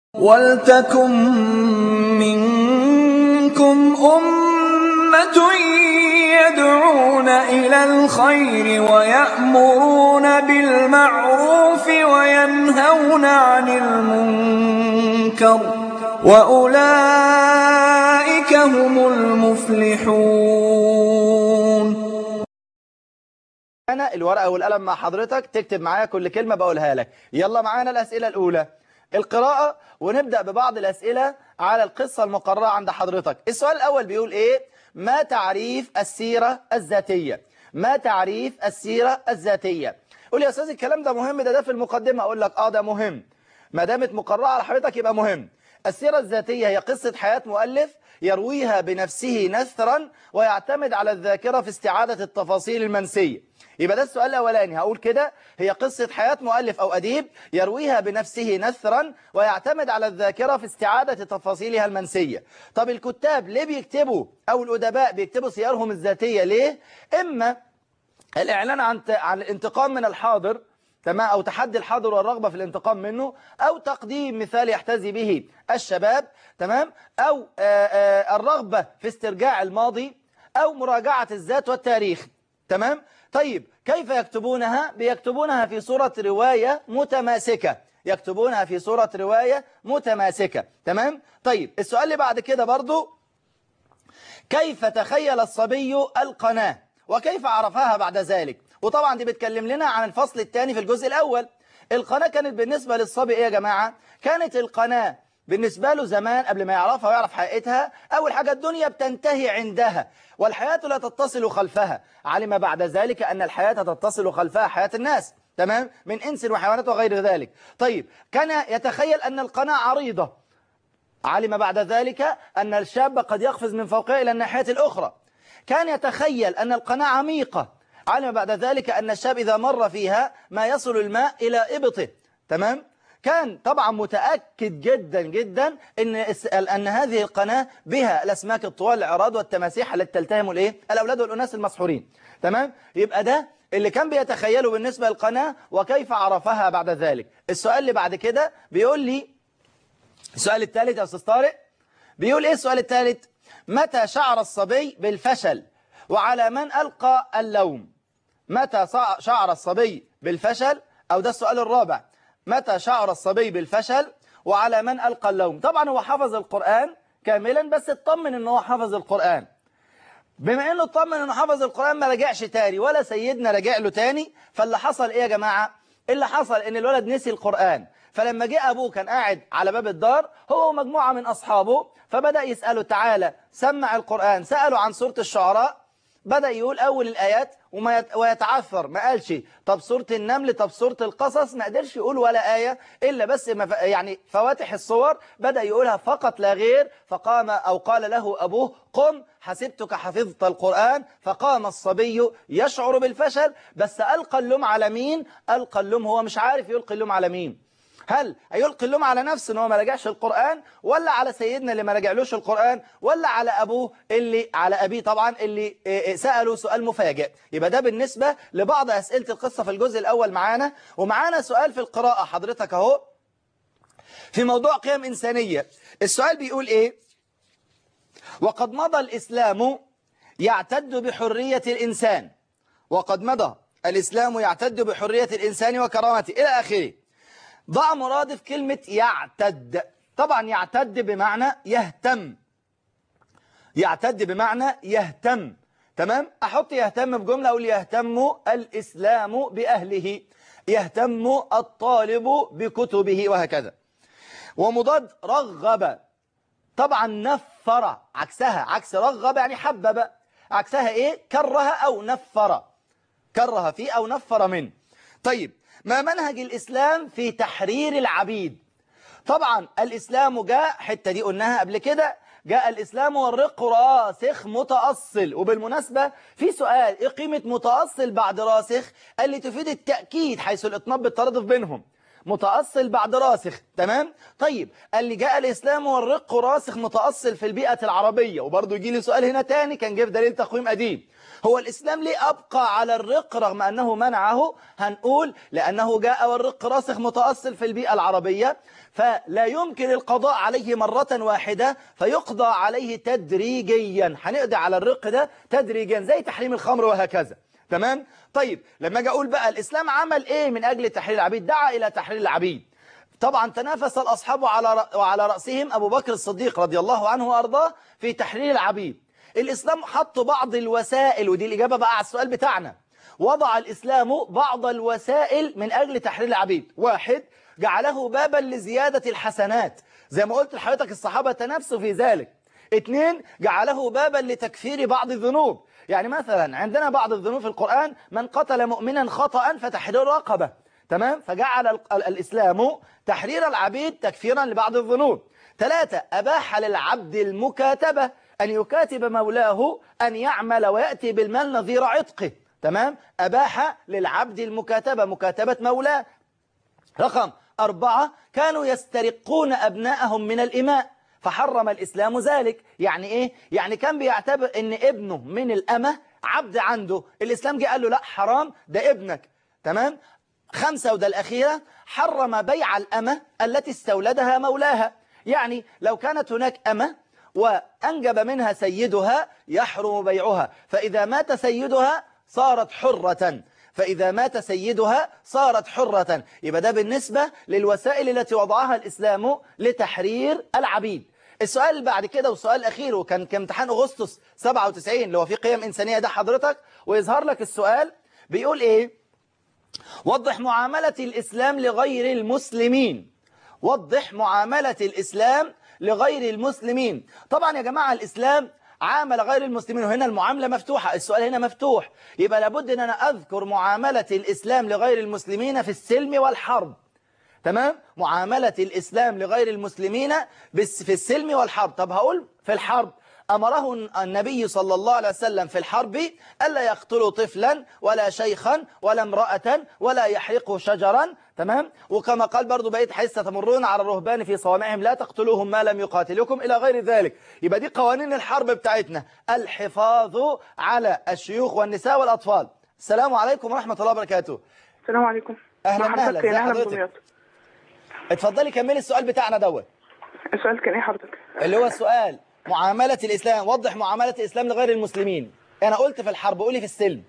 وَلْتَكُن مِّنكُمْ أُمَّةٌ يَدْعُونَ إِلَى الْخَيْرِ وَيَأْمُرُونَ بِالْمَعْرُوفِ وَيَنْهَوْنَ عَنِ الْمُنكَرِ ۚ وَأُولَٰئِكَ هُمُ الْمُفْلِحُونَ أنا الورقة والقلم مع حضرتك تكتب معايا كل كلمة بقولها لك يلا معانا الأسئلة الأولى القراءة ونبدأ ببعض الأسئلة على القصة المقررة عند حضرتك السؤال الأول بيقول إيه ما تعريف السيرة الذاتية ما تعريف السيرة الذاتية قول يا أستاذ الكلام ده مهم ده ده في المقدمة أقول لك آه ده مهم ما دامت مقررة على حضرتك يبقى مهم السيرة الذاتية هي قصة حياة مؤلف يرويها بنفسه نثرا ويعتمد على الذاكرة في استعادة التفاصيل المنسية يبقى ده السؤال الأولاني هقول كده هي قصة حياة مؤلف أو أديب يرويها بنفسه نثرا ويعتمد على الذاكرة في استعادة تفاصيلها المنسية طب الكتاب ليه بيكتبوا أو الأدباء بيكتبوا سيرهم الذاتية ليه إما الإعلان عن عن الانتقام من الحاضر تمام أو تحدي الحاضر والرغبة في الانتقام منه أو تقديم مثال يحتذي به الشباب تمام أو آآ آآ الرغبة في استرجاع الماضي أو مراجعة الذات والتاريخ تمام طيب كيف يكتبونها بيكتبونها في صورة رواية متماسكة يكتبونها في صورة رواية متماسكة تمام طيب السؤال اللي بعد كده برضو كيف تخيل الصبي القناة وكيف عرفها بعد ذلك وطبعا دي بتكلم لنا عن الفصل الثاني في الجزء الأول القناة كانت بالنسبة للصبي ايه يا جماعة كانت القناة بالنسبة له زمان قبل ما يعرفها ويعرف حقيقتها أول حاجة الدنيا بتنتهي عندها والحياة لا تتصل خلفها علم بعد ذلك أن الحياة تتصل خلفها حياة الناس تمام من إنس وحيوانات وغير ذلك طيب كان يتخيل أن القناة عريضة علم بعد ذلك أن الشاب قد يقفز من فوقها إلى الناحية الأخرى كان يتخيل أن القناة عميقة علم بعد ذلك أن الشاب إذا مر فيها ما يصل الماء إلى إبطه تمام كان طبعا متأكد جدا جدا ان ان هذه القناة بها الاسماك الطوال العراض والتماسيح التي تلتهم الايه الاولاد والاناس المسحورين تمام يبقى ده اللي كان بيتخيله بالنسبة للقناة وكيف عرفها بعد ذلك السؤال اللي بعد كده بيقول لي السؤال الثالث يا استاذ طارق بيقول ايه السؤال الثالث متى شعر الصبي بالفشل وعلى من ألقى اللوم متى شعر الصبي بالفشل أو ده السؤال الرابع متى شعر الصبي بالفشل وعلى من ألقى اللوم طبعا هو حفظ القرآن كاملا بس اطمن ان هو حفظ القرآن بما انه اطمن انه حفظ القرآن ما رجعش تاني ولا سيدنا رجع له تاني فاللي حصل ايه يا جماعة اللي حصل ان الولد نسي القرآن فلما جاء أبوه كان قاعد على باب الدار هو ومجموعة من أصحابه فبدأ يسأله تعالى سمع القرآن سأله عن سورة الشعراء بدأ يقول أول الآيات وما ويتعثر ما قالش طب سورة النمل طب سورة القصص ما قدرش يقول ولا آية إلا بس يعني فواتح الصور بدأ يقولها فقط لا غير فقام أو قال له أبوه قم حسبتك حفظت القرآن فقام الصبي يشعر بالفشل بس ألقى اللوم على مين ألقى اللوم هو مش عارف يلقي اللوم على مين هل هيلقي اللوم على نفسه ان هو ما رجعش القرآن ولا على سيدنا اللي ما رجعلوش القرآن ولا على أبوه اللي على أبيه طبعا اللي سأله سؤال مفاجئ يبقى ده بالنسبة لبعض أسئلة القصة في الجزء الأول معانا ومعانا سؤال في القراءة حضرتك اهو في موضوع قيم إنسانية السؤال بيقول إيه وقد مضى الإسلام يعتد بحرية الإنسان وقد مضى الإسلام يعتد بحرية الإنسان وكرامته إلى آخره ضع مرادف كلمة يعتد طبعا يعتد بمعنى يهتم يعتد بمعنى يهتم تمام أحط يهتم بجملة أقول يهتم الإسلام بأهله يهتم الطالب بكتبه وهكذا ومضاد رغب طبعا نفر عكسها عكس رغب يعني حبب عكسها إيه كره أو نفر كره فيه أو نفر منه طيب ما منهج الإسلام في تحرير العبيد طبعا الإسلام جاء حتة دي قلناها قبل كده جاء الإسلام والرق راسخ متأصل وبالمناسبة في سؤال إيه قيمة متأصل بعد راسخ اللي تفيد التأكيد حيث الإطناب بالترادف بينهم متأصل بعد راسخ تمام طيب قال لي جاء الإسلام والرق راسخ متأصل في البيئة العربية وبرضه يجي لي سؤال هنا تاني كان جه في دليل تقويم قديم هو الإسلام ليه أبقى على الرق رغم أنه منعه هنقول لأنه جاء والرق راسخ متأصل في البيئة العربية فلا يمكن القضاء عليه مرة واحدة فيقضى عليه تدريجيا هنقضي على الرق ده تدريجيا زي تحريم الخمر وهكذا تمام طيب لما اجي اقول بقى الاسلام عمل ايه من اجل تحرير العبيد دعا الى تحرير العبيد طبعا تنافس الاصحاب على وعلى راسهم ابو بكر الصديق رضي الله عنه وارضاه في تحرير العبيد الاسلام حط بعض الوسائل ودي الاجابه بقى على السؤال بتاعنا وضع الاسلام بعض الوسائل من اجل تحرير العبيد واحد جعله بابا لزياده الحسنات زي ما قلت لحضرتك الصحابه تنافسوا في ذلك اثنين جعله بابا لتكفير بعض الذنوب يعني مثلا عندنا بعض الذنوب في القرآن من قتل مؤمنا خطأ فتحرير رقبة تمام فجعل ال- ال- الإسلام تحرير العبيد تكفيرا لبعض الذنوب ثلاثة أباح للعبد المكاتبة أن يكاتب مولاه أن يعمل ويأتي بالمال نظير عتقه تمام أباح للعبد المكاتبة مكاتبة مولاه رقم أربعة كانوا يسترقون أبناءهم من الإماء فحرم الإسلام ذلك يعني إيه؟ يعني كان بيعتبر إن ابنه من الأمة عبد عنده الإسلام جه قال له لا حرام ده ابنك تمام؟ خمسة وده الأخيرة حرم بيع الأمة التي استولدها مولاها يعني لو كانت هناك أمة وأنجب منها سيدها يحرم بيعها فإذا مات سيدها صارت حرة فإذا مات سيدها صارت حرة يبقى ده بالنسبة للوسائل التي وضعها الإسلام لتحرير العبيد السؤال اللي بعد كده والسؤال الأخير وكان كامتحان أغسطس 97 اللي هو في قيم إنسانية ده حضرتك ويظهر لك السؤال بيقول إيه وضح معاملة الإسلام لغير المسلمين وضح معاملة الإسلام لغير المسلمين طبعا يا جماعة الإسلام عامل غير المسلمين وهنا المعاملة مفتوحة السؤال هنا مفتوح يبقى لابد أن أنا أذكر معاملة الإسلام لغير المسلمين في السلم والحرب تمام معاملة الإسلام لغير المسلمين بس في السلم والحرب طب هقول في الحرب أمره النبي صلى الله عليه وسلم في الحرب ألا يقتلوا طفلا ولا شيخا ولا امرأة ولا يحرقوا شجرا تمام وكما قال برضو بقيت حيث تمرون على الرهبان في صوامعهم لا تقتلوهم ما لم يقاتلوكم إلى غير ذلك يبقى دي قوانين الحرب بتاعتنا الحفاظ على الشيوخ والنساء والأطفال السلام عليكم ورحمة الله وبركاته السلام عليكم أهلا مع أهلا حضرتك ازي يا اهلا حضرتك بدمياط اتفضلي كملي السؤال بتاعنا دوت السؤال كان ايه حضرتك اللي هو السؤال معاملة الإسلام وضح معاملة الإسلام لغير المسلمين أنا قلت في الحرب قولي في السلم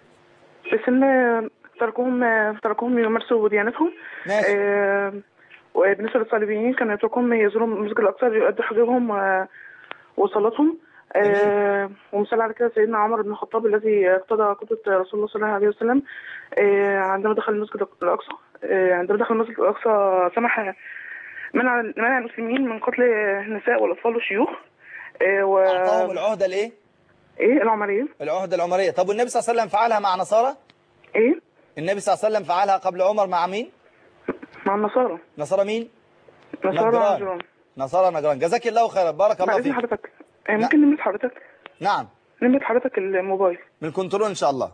بس ان تركوهم تركوهم يمارسوا ديانتهم ماشي. آه، وبالنسبه للصليبيين كانوا يتركوهم يزوروا المسجد الاقصى يؤدوا حجابهم و- وصلاتهم آه، ومثال على كده سيدنا عمر بن الخطاب الذي اقتضى قدوة رسول الله صلى الله عليه وسلم آه، عندما دخل المسجد الأقصى آه، عندما دخل المسجد الأقصى سمح منع منع المسلمين من قتل النساء والأطفال والشيوخ آه، و أعطاهم العهدة الإيه؟ ايه العمرية العهدة العمرية طب والنبي صلى الله عليه وسلم فعلها مع نصارى؟ ايه النبي صلى الله عليه وسلم فعلها قبل عمر مع مين؟ مع النصارى نصارى مين؟ نصارى نجران. نجران نصارى نجران جزاك الله خيرا بارك الله بعد إذن فيك حضرتك آه، ممكن نمت حضرتك نعم نمت حضرتك الموبايل من الكنترول إن شاء الله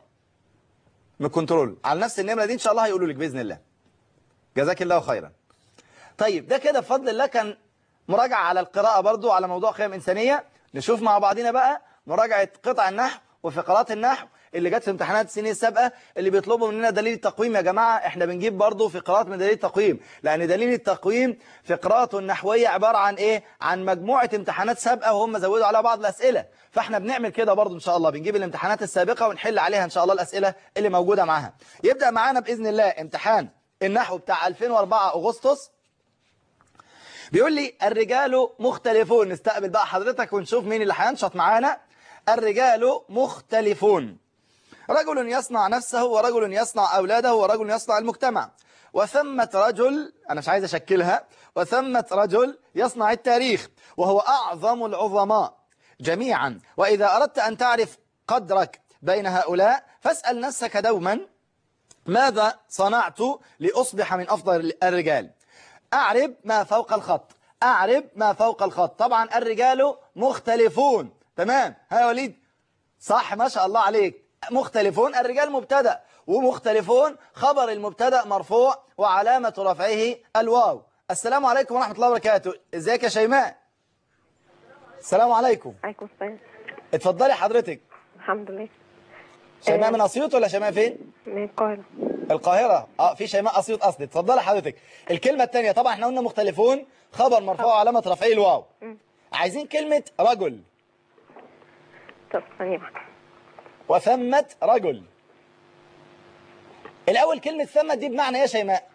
من الكنترول على نفس النمرة دي إن شاء الله هيقولوا لك بإذن الله جزاك الله خيرا طيب ده كده بفضل الله كان مراجعة على القراءة برضو على موضوع قيم إنسانية نشوف مع بعضنا بقى مراجعة قطع النحو وفقرات النحو اللي جت في امتحانات السنين السابقة اللي بيطلبوا مننا دليل التقويم يا جماعة احنا بنجيب برضو فقرات من دليل التقويم لأن دليل التقويم فقراته النحوية عبارة عن ايه عن مجموعة امتحانات سابقة وهم زودوا عليها بعض الأسئلة فاحنا بنعمل كده برضو ان شاء الله بنجيب الامتحانات السابقة ونحل عليها ان شاء الله الأسئلة اللي موجودة معاها يبدأ معانا بإذن الله امتحان النحو بتاع 2004 أغسطس بيقول لي الرجال مختلفون نستقبل بقى حضرتك ونشوف مين اللي هينشط معانا الرجال مختلفون رجل يصنع نفسه ورجل يصنع أولاده ورجل يصنع المجتمع وثمة رجل أنا مش عايز أشكلها وثمة رجل يصنع التاريخ وهو أعظم العظماء جميعا وإذا أردت أن تعرف قدرك بين هؤلاء فاسأل نفسك دوما ماذا صنعت لأصبح من أفضل الرجال أعرب ما فوق الخط أعرب ما فوق الخط طبعا الرجال مختلفون تمام ها يا وليد صح ما شاء الله عليك مختلفون الرجال مبتدا ومختلفون خبر المبتدا مرفوع وعلامة رفعه الواو السلام عليكم ورحمة الله وبركاته ازيك يا شيماء السلام عليكم عليكم السلام اتفضلي حضرتك الحمد لله شيماء آه. من اسيوط ولا شيماء فين من القاهرة القاهرة اه في شيماء اسيوط اصلي اتفضلي حضرتك الكلمة الثانية طبعا احنا قلنا مختلفون خبر مرفوع علامة رفعه الواو مم. عايزين كلمة رجل طب ثانية واحدة وثمة رجل الأول كلمة ثمة دي بمعنى إيه يا شيماء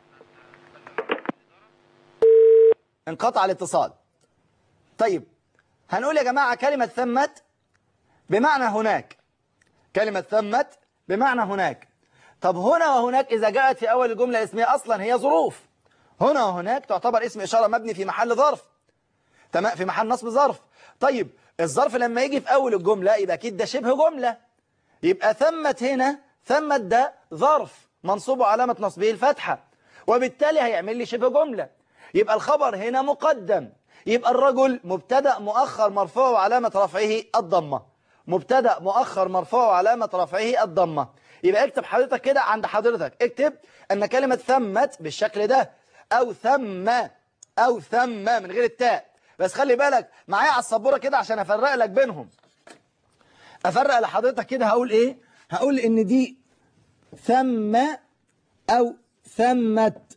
انقطع الاتصال طيب هنقول يا جماعة كلمة ثمت بمعنى هناك كلمة ثمت بمعنى هناك طب هنا وهناك إذا جاءت في أول الجملة اسمية أصلا هي ظروف هنا وهناك تعتبر اسم إشارة مبني في محل ظرف تمام في محل نصب ظرف طيب الظرف لما يجي في أول الجملة يبقى أكيد ده شبه جملة يبقى ثمت هنا ثمت ده ظرف منصوب علامة نصبه الفتحة وبالتالي هيعمل لي شبه جملة يبقى الخبر هنا مقدم يبقى الرجل مبتدأ مؤخر مرفوع وعلامة رفعه الضمة مبتدأ مؤخر مرفوع وعلامة رفعه الضمة يبقى اكتب حضرتك كده عند حضرتك اكتب أن كلمة ثمت بالشكل ده أو ثم أو ثم من غير التاء بس خلي بالك معايا على السبورة كده عشان أفرق لك بينهم افرق لحضرتك كده هقول ايه هقول ان دي ثم او ثمت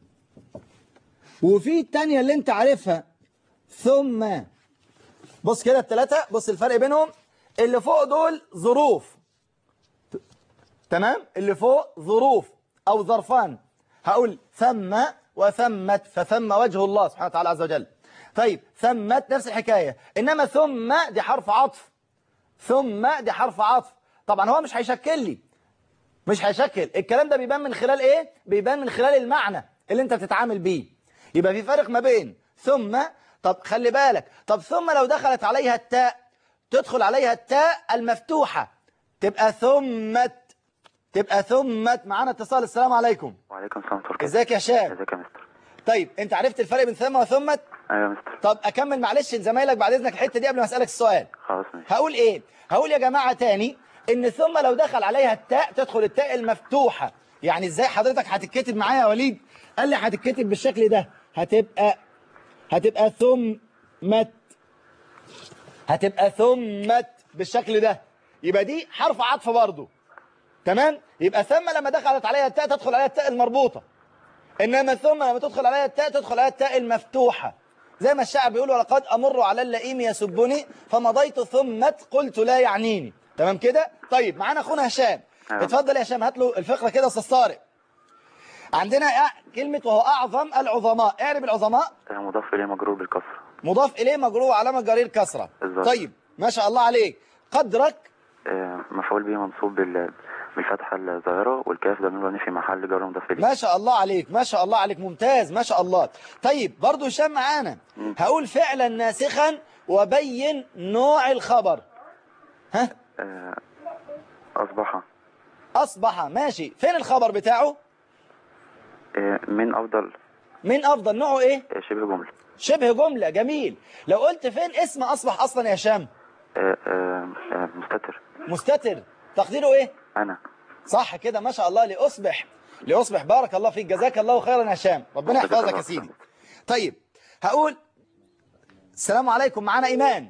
وفي التانية اللي انت عارفها ثم بص كده التلاتة بص الفرق بينهم اللي فوق دول ظروف تمام اللي فوق ظروف او ظرفان هقول ثم وثمت فثم وجه الله سبحانه وتعالى عز وجل طيب ثمت نفس الحكاية انما ثم دي حرف عطف ثم دي حرف عطف طبعا هو مش هيشكل لي مش هيشكل الكلام ده بيبان من خلال ايه بيبان من خلال المعنى اللي انت بتتعامل بيه يبقى في فرق ما بين ثم طب خلي بالك طب ثم لو دخلت عليها التاء تدخل عليها التاء المفتوحة تبقى ثمت تبقى ثمت معانا اتصال السلام عليكم وعليكم السلام ورحمة الله ازيك يا هشام ازيك يا مستر طيب انت عرفت الفرق بين ثم وثمت ايوه يا مستر طب اكمل معلش لزمايلك بعد اذنك الحته دي قبل ما اسالك السؤال خلاص ماشي هقول ايه هقول يا جماعة تاني ان ثم لو دخل عليها التاء تدخل التاء المفتوحة يعني ازاي حضرتك هتتكتب معايا يا وليد قال لي هتتكتب بالشكل ده هتبقى هتبقى ثمت هتبقى ثمت بالشكل ده يبقى دي حرف عطف برضه تمام يبقى ثم لما دخلت عليها التاء تدخل عليها التاء المربوطة انما ثم لما تدخل عليها التاء تدخل عليها التاء المفتوحة زي ما الشاعر بيقول ولقد امر على اللئيم يسبني فمضيت ثمت قلت لا يعنيني تمام كده طيب معانا اخونا هشام أيوة. اتفضل يا هشام هات له الفقره كده يا استاذ طارق عندنا أ- كلمه وهو اعظم العظماء اعرب العظماء آه، مضاف اليه مجرور بالكسر مضاف اليه مجرور وعلامه جرير كسره بالظبط. طيب ما شاء الله عليك قدرك آه، مفعول به منصوب بال بالفتحة الظاهرة والكاف ده مبني في محل جر مضاف اليه ما شاء الله عليك ما شاء الله عليك ممتاز ما شاء الله طيب برضو هشام معانا هقول فعلا ناسخا وبين نوع الخبر ها آه، أصبح أصبح ماشي فين الخبر بتاعه آه، من أفضل من أفضل نوعه إيه آه، شبه جملة شبه جملة جميل لو قلت فين اسم أصبح أصلا يا هشام آه، آه، آه، مستتر مستتر تقديره إيه أنا صح كده ما شاء الله لأصبح لأصبح بارك الله فيك جزاك الله خيرا يا هشام ربنا جزاك يحفظك الله يا سيدي خيرا. طيب هقول السلام عليكم معانا إيمان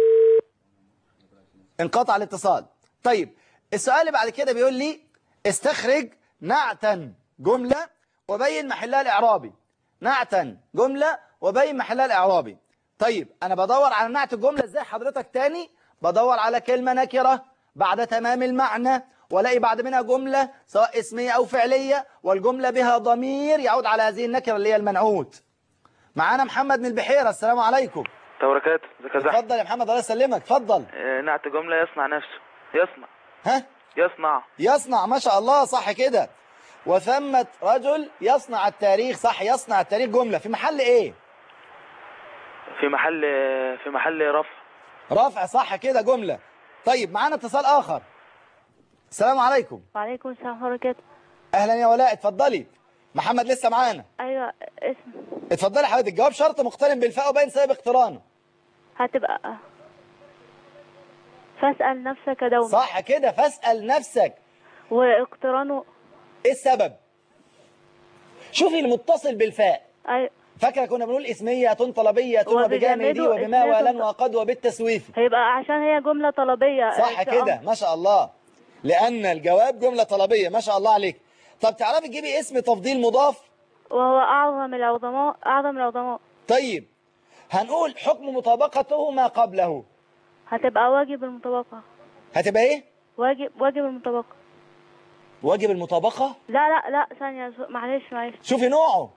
انقطع الاتصال طيب السؤال اللي بعد كده بيقول لي استخرج نعتا جملة وبين محلها الإعرابي نعتا جملة وبين محلها الإعرابي طيب أنا بدور على نعت الجملة إزاي حضرتك تاني بدور على كلمة نكرة بعد تمام المعنى ولاقي بعد منها جملة سواء اسمية أو فعلية والجملة بها ضمير يعود على هذه النكرة اللي هي المنعوت معانا محمد من البحيرة السلام عليكم تبركات ازيك يا زحمة اتفضل يا محمد الله يسلمك اتفضل آه، نعت جملة يصنع نفسه يصنع ها يصنع يصنع ما شاء الله صح كده وثمة رجل يصنع التاريخ صح يصنع التاريخ جملة في محل ايه في محل في محل رفع رفع صح كده جملة طيب معانا اتصال آخر السلام عليكم وعليكم السلام ورحمة الله وبركاته أهلا يا ولاء اتفضلي محمد لسه معانا أيوة اسم اتفضلي حضرتك جواب شرط مقترن بالفاء وبين سبب اقترانه هتبقى فاسأل نفسك دوما صح كده فاسأل نفسك واقترانه ايه السبب شوفي المتصل بالفاء أي... فاكره كنا بنقول اسميه طلبيه وبجامد وبجامده وبما اسمية ولن طل- وقد وبالتسويف هيبقى عشان هي جملة طلبية صح آه، كده ما شاء الله لان الجواب جمله طلبيه ما شاء الله عليك طب تعرفي تجيبي اسم تفضيل مضاف وهو أعظم العظماء أعظم العظماء طيب هنقول حكم مطابقته ما قبله هتبقى واجب المطابقة هتبقى ايه واجب واجب المطابقة واجب المطابقه لا لا لا ثانية س- معلش معلش شوفي نوعه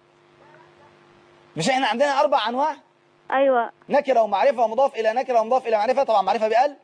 مش احنا عندنا اربع انواع أيوة نكره ومعرفه ومضاف الى نكره ومضاف الى معرفه طبعا معرفه بال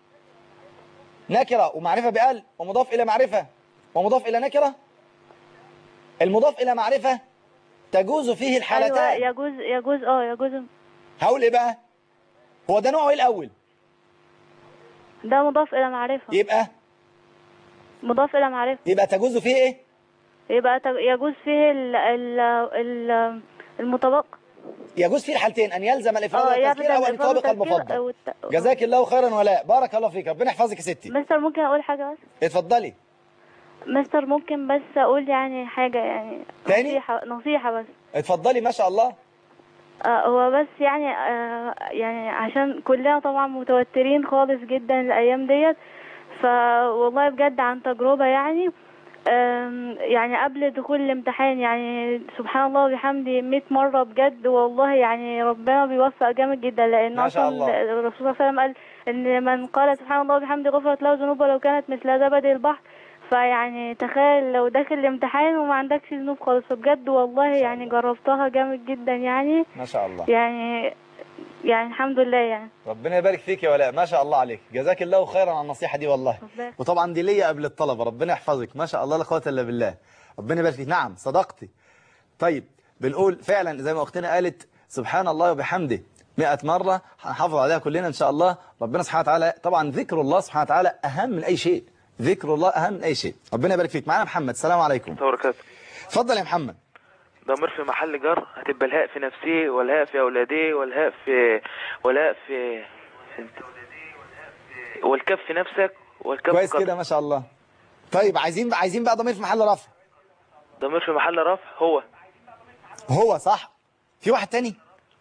نكره ومعرفه بال ومضاف الى معرفه ومضاف الى نكره المضاف الى معرفه تجوز فيه أيوة الحالتان يجوز يجوز اه يجوز هقول ايه بقى هو ده نوعه ايه الاول ده مضاف إلى معرفة يبقى مضاف إلى معرفة يبقى تجوز فيه ايه يبقى تج- يجوز فيه ال ال ال المطابقة يجوز فيه الحالتين ان يلزم الافراد اه والتذكير او ان الإفراد يطابق والتذكير المفضل والت- جزاك الله خيرا ولا بارك الله فيك ربنا يحفظك يا ستي مستر ممكن أقول حاجة بس اتفضلي مستر ممكن بس أقول يعني حاجة يعني تاني؟ نصيحة نصيحة بس اتفضلي ما شاء الله آه، هو بس يعني آه، يعني عشان كلنا طبعا متوترين خالص جدا الأيام ديت فوالله بجد عن تجربة يعني آم، يعني قبل دخول الامتحان يعني سبحان الله وبحمده 100 مرة بجد والله يعني ربنا بيوفق جامد جدا لأن ما شاء أصلا الله. الرسول صلى الله عليه وسلم قال إن من قال سبحان الله وبحمده غفرت له ذنوبه لو كانت مثل زبد البحر فيعني تخيل لو داخل الامتحان وما عندكش ذنوب خالص فبجد والله يعني جربتها جامد جدا يعني ما شاء الله يعني يعني الحمد لله يعني ربنا يبارك فيك يا ولاء ما شاء الله عليك جزاك الله خيرا على النصيحة دي والله ربنا- وطبعا دي ليا قبل الطلبة ربنا يحفظك ما شاء الله لا قوة إلا بالله ربنا يبارك فيك نعم صدقتي طيب بنقول فعلا زي ما أختنا قالت سبحان الله وبحمده 100 مرة هنحافظ عليها كلنا إن شاء الله ربنا سبحانه وتعالى طبعا ذكر الله سبحانه وتعالى أهم من أي شيء ذكر الله أهم من أي شيء ربنا يبارك فيك معنا محمد السلام عليكم وبركاته اتفضل يا محمد ضمير في محل جر هتبقى الهاء في نفسي والهاء في أولادي والهاء في والهاء في والكف في نفسك والكف كويس قد- كده ما شاء الله طيب عايزين عايزين بقى ضمير في محل رفع ضمير في محل رفع هو هو صح في واحد تاني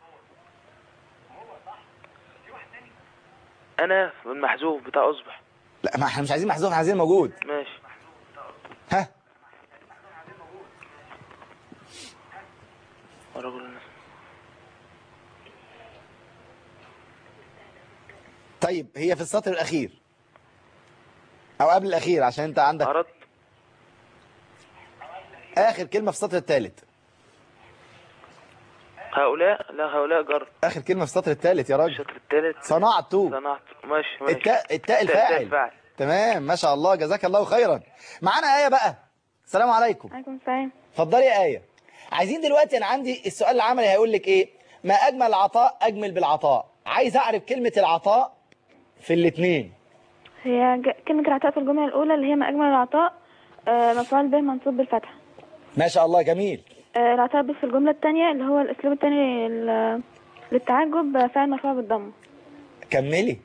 أنا المحذوف بتاع أصبح لا ما احنا مش عايزين محذوف احنا عايزين موجود ماشي ها ورجل طيب هي في السطر الأخير أو قبل الأخير عشان أنت عندك أردت آخر كلمة في السطر الثالث هؤلاء لا هؤلاء جر آخر كلمة في السطر الثالث يا راجل الشطر الثالث صنعت صنعت ماشي ماشي التاء التاء الفاعل الفاعل تمام ما شاء الله جزاك الله خيرا معانا آية بقى السلام عليكم عليكم السلام اتفضلي يا آية عايزين دلوقتي أنا عندي السؤال العملي هيقول لك إيه ما أجمل العطاء أجمل بالعطاء عايز أعرف كلمة العطاء في الاثنين هي ج- كلمة العطاء في الجملة الأولى اللي هي ما أجمل العطاء آه، مفعول به منصوب بالفتحة ما شاء الله جميل آه، العطاء بس في الجملة التانية اللي هو الأسلوب التاني ال- للتعجب آه، فعل مرفوع بالضم كملي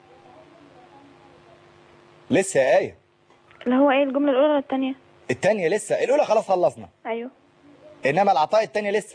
لسه يا آية اللي هو إيه الجملة الأولى ولا التانية التانية لسه الأولى خلاص خلصنا أيوه إنما العطاء التانية لسه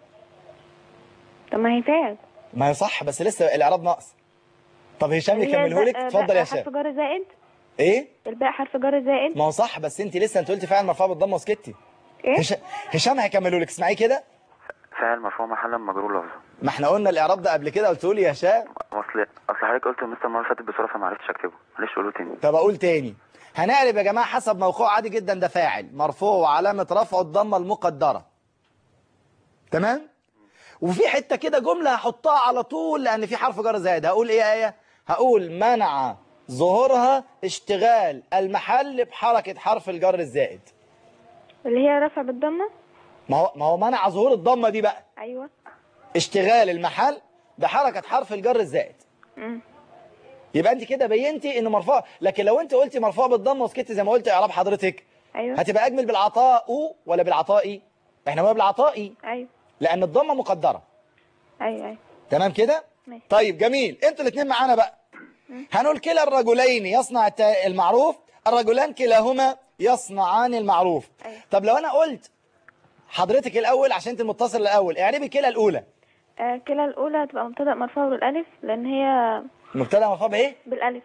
طب ما هي فاعل ما هي صح بس لسه الإعراب ناقص طب هشام اللي هي يكمله لك الباء- اتفضل يا باء حرف هشام جر زائد إيه الباء حرف جر زائد ما هو صح بس أنت لسه أنت قلتي فعل مرفوع بالضمة وسكتي إيه هش... هشام هيكمله لك اسمعي كده فاعل مرفوع محلا مجرور لفظا ما احنا قلنا الإعراب ده قبل كده قلت له يا هشام اصل اصل حضرتك قلت مستر المره اللي فاتت بسرعه فما عرفتش اكتبه معلش قوله تاني طب أقول تاني هنقلب يا جماعة حسب موقعه عادي جدا ده فاعل مرفوع وعلامة رفعه الضمة المقدرة تمام وفي حتة كده جملة هحطها على طول لأن في حرف جر زائد هقول إيه يا آية هقول منع ظهورها اشتغال المحل بحركة حرف الجر الزائد اللي هي رفع بالضمة ما هو ما هو منع ظهور الضمة دي بقى أيوه اشتغال المحل بحركة حرف الجر الزائد مم. يبقى انت كده بينتي انه مرفوع لكن لو انت قلتي مرفوع بالضمه وسكتي زي ما قلت اعراب حضرتك أيوه هتبقى اجمل بالعطاء ولا بالعطائي احنا هو بالعطائي أيوه لان الضمه مقدره أيوه أيوه تمام كده ماشي. طيب جميل انتوا الاثنين معانا بقى هنقول كلا الرجلين يصنع الت- المعروف الرجلان كلاهما يصنعان المعروف أيوة. طب لو انا قلت حضرتك الاول عشان انت المتصل الاول اعربي كلا الاولى آه كلا الأولى تبقى مبتدأ مرفوع بالألف لأن هي مبتدا مرفوع بايه بالألف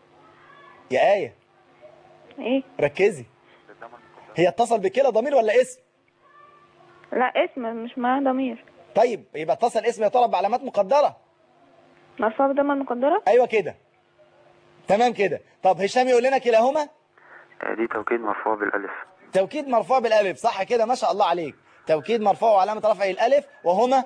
يا ايه إيه ركزي هي اتصل بكلا ضمير ولا اسم لا اسم مش معاه ضمير طيب يبقى اتصل اسم يا ترى بعلامات مقدره مرفوع بضمة مقدرة ايوه كده تمام كده طب هشام يقول لنا كلاهما آه، دي توكيد مرفوع بالالف توكيد مرفوع بالالف صح كده ما شاء الله عليك توكيد مرفوع وعلامه رفعه الالف وهما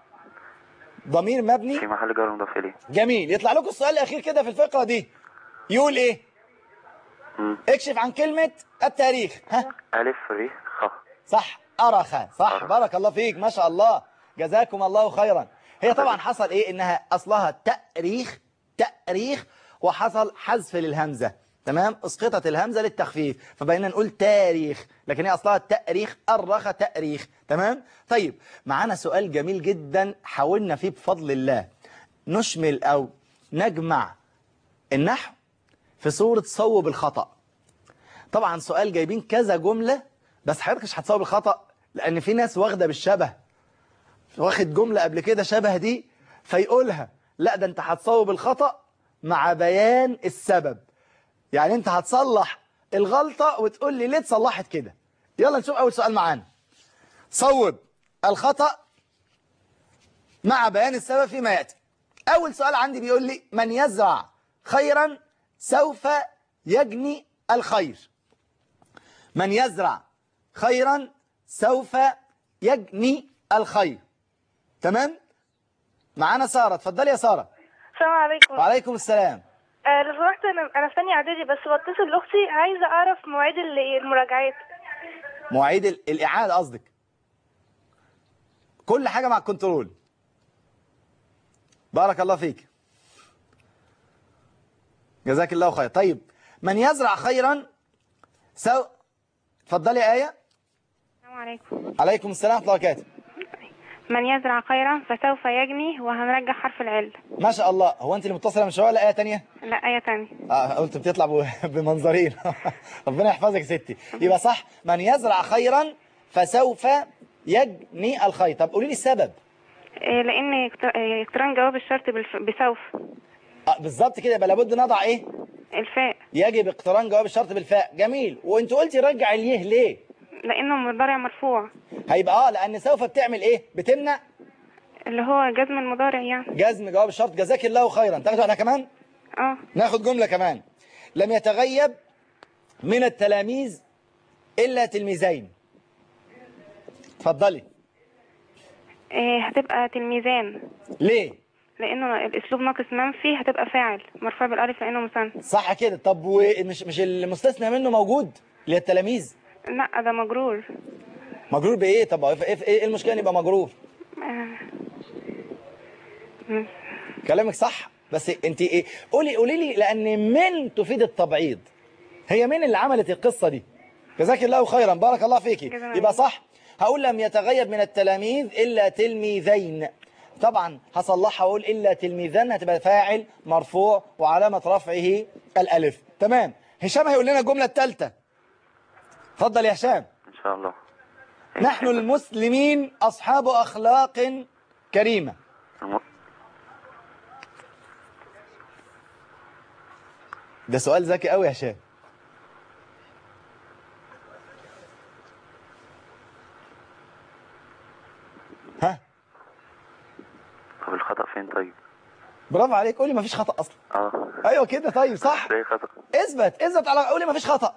ضمير مبني في محل جر مضاف اليه جميل يطلع لكم السؤال الاخير كده في الفقره دي يقول ايه مم. اكشف عن كلمه التاريخ ها الف ر خ صح أرخ صح أرخ. بارك الله فيك ما شاء الله جزاكم الله خيرا هي طبعا حصل ايه انها اصلها تأريخ تأريخ وحصل حذف للهمزة تمام اسقطت الهمزة للتخفيف فبقينا نقول تاريخ لكن هي اصلها تأريخ أرخ تأريخ تمام طيب معانا سؤال جميل جدا حاولنا فيه بفضل الله نشمل او نجمع النحو في صورة صوب الخطأ طبعا سؤال جايبين كذا جملة بس حضرتك مش هتصوب الخطأ لأن في ناس واخدة بالشبه واخد جملة قبل كده شبه دي فيقولها لا ده انت هتصوب الخطأ مع بيان السبب يعني انت هتصلح الغلطة وتقول لي ليه اتصلحت كده يلا نشوف أول سؤال معانا صوب الخطأ مع بيان السبب فيما يأتي أول سؤال عندي بيقول لي من يزرع خيرا سوف يجني الخير من يزرع خيرا سوف يجني الخير تمام معانا سارة اتفضلي يا سارة السلام عليكم وعليكم السلام آه لو سمحت انا انا في ثانيه اعدادي بس بتصل لاختي عايزه اعرف مواعيد ال- المراجعات مواعيد ال- الإعادة قصدك كل حاجة مع الكنترول بارك الله فيك جزاك الله خير طيب من يزرع خيرا سو اتفضلي يا آية السلام عليكم عليكم السلام ورحمة الله وبركاته من يزرع خيرا فسوف يجني وهنرجع حرف العل ما شاء الله هو انت اللي متصله من شويه ولا ايه تانية لا ايه تانية اه قلت بتطلع ب- بمنظرين ربنا يحفظك يا ستي يبقى صح من يزرع خيرا فسوف يجني الخير طب قولي لي السبب آه لان اقت- آه، اقتران جواب الشرط بالف... بسوف آه بالظبط كده يبقى لابد نضع ايه الفاء يجب اقتران جواب الشرط بالفاء جميل وانت قلتي رجع اليه ليه لانه مضارع مرفوع هيبقى اه لان سوف بتعمل ايه بتمنع اللي هو جزم المضارع يعني جزم جواب الشرط جزاك الله خيرا تاخدوا احنا كمان اه ناخد جملة كمان لم يتغيب من التلاميذ إلا تلميذين اتفضلي آه، هتبقى تلميذان ليه لانه الاسلوب ناقص منفي هتبقى فاعل مرفوع بالالف لانه مثنى صح كده طب ومش مش المستثنى منه موجود اللي هي التلاميذ لا ده مجرور مجرور بايه طب ايه ايه إيه المشكله ان يبقى مجرور آه، كلامك صح بس انت ايه قولي قولي لي لان من تفيد التبعيض هي مين اللي عملت القصه دي جزاك الله خيرا بارك الله فيكي جزاك يبقى صح هقول لم يتغيب من التلاميذ الا تلميذين طبعا هصلحها واقول الا تلميذان هتبقى فاعل مرفوع وعلامه رفعه الالف تمام هشام هيقول لنا الجمله الثالثه اتفضل يا هشام ان شاء الله نحن المسلمين اصحاب اخلاق كريمه الم- ده سؤال ذكي قوي يا هشام ها طب الخطأ فين طيب برافو عليك قولي مفيش خطأ اصلا اه ايوه كده طيب صح ازاي خطأ اثبت اثبت على قولي مفيش خطأ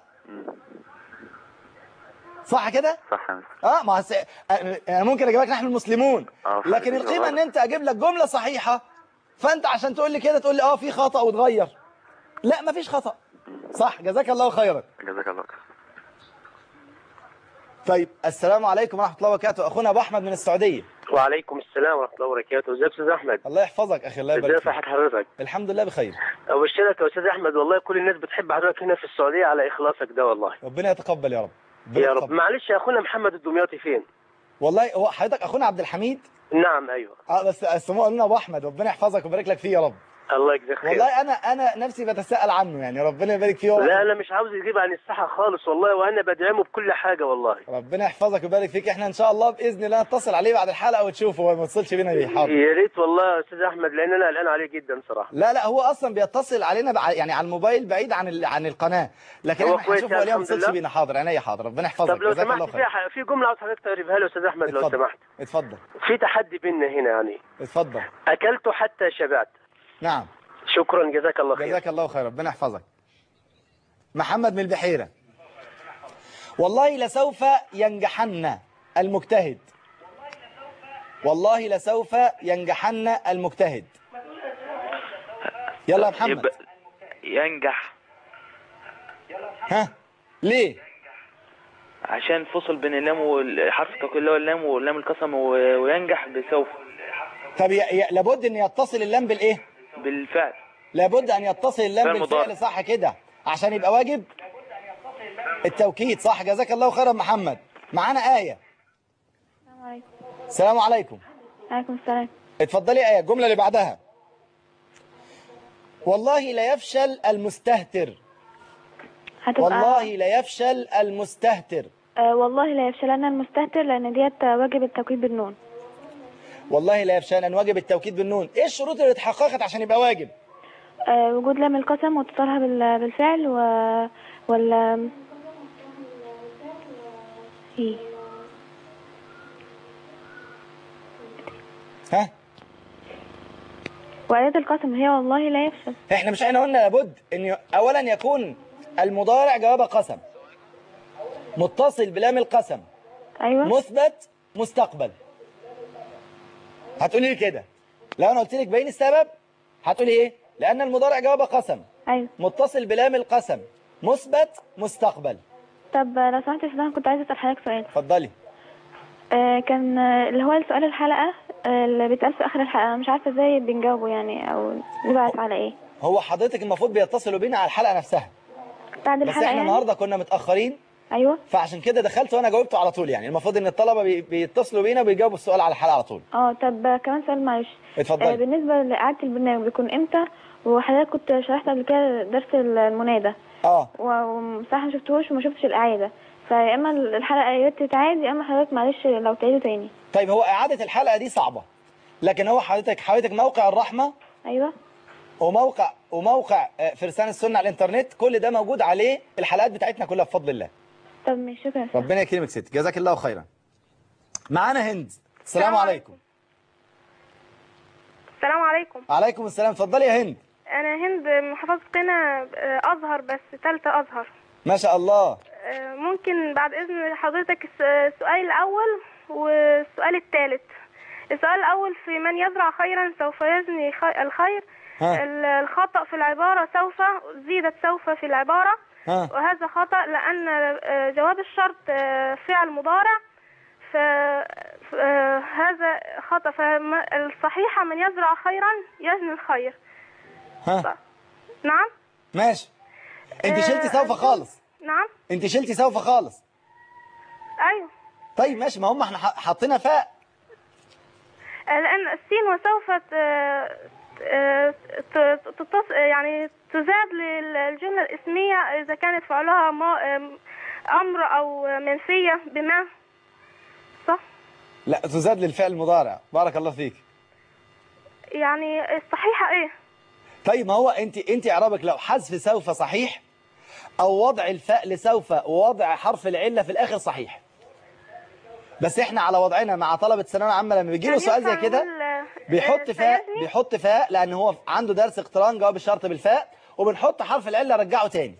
صح كده صح يا مستر اه ما هس... انا ممكن اجيب لك نحن المسلمون آه، لكن فرق القيمه ان غلط. انت اجيب لك جمله صحيحه فانت عشان تقول لي كده تقول لي اه في خطأ وتغير لا مفيش خطأ صح جزاك الله خيرا جزاك الله خير طيب السلام عليكم ورحمه الله وبركاته اخونا ابو احمد من السعوديه وعليكم السلام ورحمه الله وبركاته ازيك يا استاذ احمد الله يحفظك اخي الله ازي يبارك فيك صحه حضرتك الحمد لله بخير ابشرك يا استاذ احمد والله كل الناس بتحب حضرتك هنا في السعوديه على اخلاصك ده والله ربنا يتقبل يا رب ربنا يا رب يتقبل. معلش يا اخونا محمد الدمياطي فين والله هو حضرتك اخونا عبد الحميد نعم ايوه اه بس اسمه قالوا لنا ابو احمد ربنا يحفظك ويبارك لك فيه يا رب الله يجزاك خير والله انا انا نفسي بتساءل عنه يعني ربنا يبارك فيه لا انا مش عاوز يجيب عن الصحة خالص والله وانا بدعمه بكل حاجة والله ربنا يحفظك ويبارك فيك احنا ان شاء الله باذن الله نتصل عليه بعد الحلقه وتشوفه هو ما اتصلش بينا ليه حاضر يا ريت والله يا استاذ احمد لان انا قلقان عليه جدا صراحة لا لا هو اصلا بيتصل علينا بع... يعني على الموبايل بعيد عن ال... عن القناه لكن هو احنا كويس هنشوف يعني هو ليه ما الحمد اتصلش لله؟ بينا حاضر عينيا حاضر ربنا يحفظك طب لو جزاك الله سمحت في خير ح- في جملة عاوز حضرتك تقربها له يا استاذ احمد لو اتفضل. سمحت اتفضل في تحدي بيننا هنا يعني اتفضل اكلت حتى شبعت نعم شكرا جزاك الله خير جزاك الله خير ربنا يحفظك محمد من البحيرة والله لسوف ينجحن المجتهد والله لسوف ينجحن المجتهد يلا يا محمد يبقى ينجح ها ليه عشان فصل بين اللام والحرف التوكيد اللي هو اللام واللام القسم و- وينجح بسوف طب ي... ي... لابد ان يتصل اللام بالايه بالفعل لابد ان يتصل اللام فعل مضارع. بالفعل صح كده عشان يبقى واجب التوكيد صح جزاك الله خيرا محمد معانا آية السلام عليكم السلام عليكم عليكم السلام اتفضلي آية الجملة اللي بعدها والله لا يفشل المستهتر هتبقى والله لا يفشل المستهتر آه والله لا يفشلن المستهتر لان ديت واجب التوكيد بالنون والله لا يفشل أن واجب التوكيد بالنون ايه الشروط اللي اتحققت عشان يبقى واجب آه وجود لام القسم واتصالها بال- بالفعل و وال إيه. ها وأداة القسم هي والله لا يفشل احنا مش احنا قلنا لابد ان ي- اولا يكون المضارع جواب قسم متصل بلام القسم أيوة مثبت مستقبل هتقولي لي كده لو انا قلت لك بين السبب هتقولي ايه لان المضارع جواب قسم أيوة متصل بلام القسم مثبت مستقبل طب آه، لو سمحت يا أستاذ أحمد، كنت عايزة أسأل حضرتك سؤال اتفضلي آه كان آه، اللي هو السؤال الحلقة آه، اللي بيتقال في آخر الحلقة أنا مش عارفة ازاي بنجاوبه يعني أو نبعت على ايه هو حضرتك المفروض بيتصلوا بينا على الحلقه نفسها بعد بس الحلقة احنا يعني النهارده كنا متاخرين أيوة فعشان كده دخلت وانا جاوبته على طول يعني المفروض ان الطلبه بي- بيتصلوا بينا وبيجاوبوا السؤال على الحلقه على طول اه طب آه، كمان سؤال معلش اتفضلي. آه بالنسبة لإعادة البرنامج بيكون امتى وحضرتك كنت شرحت قبل كده درس المنادى اه و- وبصراحة ما شفتهوش وما شفتش الإعادة فيا إما الحلقة يا ريت تتعاد يا إما حضرتك معلش لو تعيده تاني طيب هو اعاده الحلقه دي صعبه لكن هو حضرتك حضرتك موقع الرحمه أيوة وموقع وموقع آه، فرسان السنه على الانترنت كل ده موجود عليه الحلقات بتاعتنا كلها بفضل الله طب ماشي شكرا ربنا يكرمك ست جزاك الله خيرا معانا هند السلام السلام عليكم السلام عليكم عليكم السلام اتفضلي يا هند انا هند محافظة قنا آه، ازهر بس تالتة ازهر ما شاء الله آه، ممكن بعد اذن حضرتك الس- السؤال الاول والسؤال الثالث السؤال الاول في من يزرع خيرا سوف يزني خي- الخير ها. ال- الخطأ في العبارة سوف زيدت سوف في العبارة ها وهذا خطأ لأن آه، جواب الشرط آه، فعل مضارع فهذا خطأ فالصحيحة من يزرع خيرا يجني الخير ها نعم ماشي انت شلتي سوف خالص نعم انت شلتي سوف خالص أيوه طيب ماشي ما هم احنا ح- حاطينها فاء آه، لأن السين وسوف ت- ت- ت- تتص... يعني تزاد للجملة الاسمية إذا كانت فعلها ما... آم، أمر أو منفية بما صح لا تزاد للفعل المضارع بارك الله فيك يعني الصحيحة إيه طيب ما هو انت انت اعرابك لو حذف سوف صحيح او وضع الفاء لسوف ووضع حرف العله في الاخر صحيح بس احنا على وضعنا مع طلبه ثانويه عامه لما بيجي له يعني سؤال زي ينفع كده نقول، آه، بيحط آه، فاء سيزني؟ بيحط فاء لان هو عنده درس اقتران جواب الشرط بالفاء وبنحط حرف العله رجعه تاني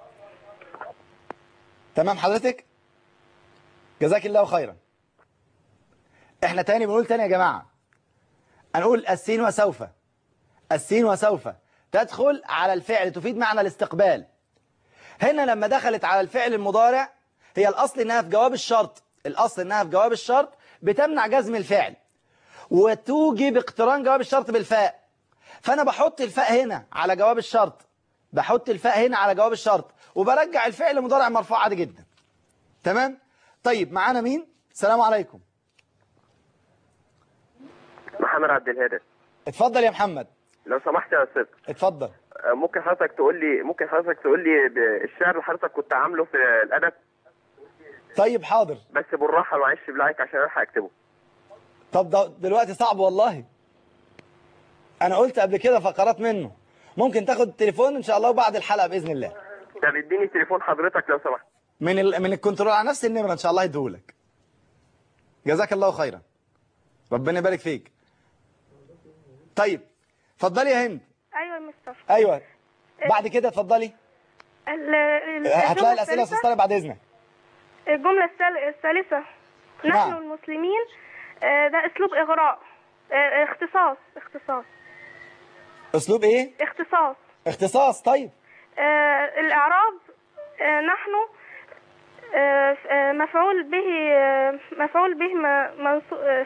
تمام حضرتك جزاك الله خيرا احنا تاني بنقول تاني يا جماعه هنقول السين وسوف السين وسوف تدخل على الفعل تفيد معنى الاستقبال هنا لما دخلت على الفعل المضارع هي الأصل إنها في جواب الشرط الأصل إنها في جواب الشرط بتمنع جزم الفعل وتوجب اقتران جواب الشرط بالفاء فأنا بحط الفاء هنا على جواب الشرط بحط الفاء هنا على جواب الشرط وبرجع الفعل مضارع مرفوع عادي جدا تمام طيب معانا مين السلام عليكم محمد عبد الهادي اتفضل يا محمد لو سمحت يا استاذ اتفضل آه، ممكن حضرتك تقول لي ممكن حضرتك تقول لي ب- الشعر اللي حضرتك كنت عامله في الادب طيب حاضر بس بالراحه معلش بالله عشان الحق اكتبه طب ده دلوقتي صعب والله انا قلت قبل كده فقرات منه ممكن تاخد التليفون ان شاء الله وبعد الحلقه باذن الله طب اديني تليفون حضرتك لو سمحت من ال... من الكنترول على نفس النمره ان شاء الله يديهولك جزاك الله خيرا ربنا يبارك فيك طيب اتفضلي يا هند ايوه يا مستر ايوه بعد كده اتفضلي ال- ال- هتلاقي الجملة الاسئله يا الثالثة- استاذ طارق بعد اذنك الجملة الثال- الثالثة نحن نعم. المسلمين آه، ده اسلوب اغراء آه، اختصاص اختصاص اسلوب ايه اختصاص اختصاص طيب آه، الاعراب آه، نحن آه، آه، مفعول به آه، مفعول به منصوب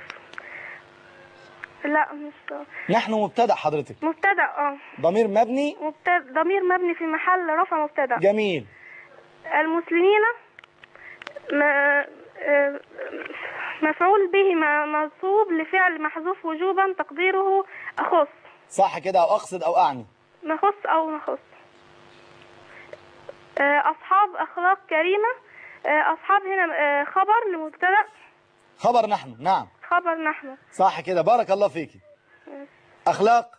لا مش نحن مبتدا حضرتك مبتدا اه ضمير مبني مبتدا ضمير مبني في محل رفع مبتدا جميل المسلمين ما- آه، مفعول به م- منصوب لفعل محذوف وجوبا تقديره أخص صح كده او اقصد او اعني نخص أو نخص آه، أصحاب أخلاق كريمة آه، أصحاب هنا آه، خبر لمبتدأ خبر نحن نعم خبر نحن صح كده بارك الله فيكي اخلاق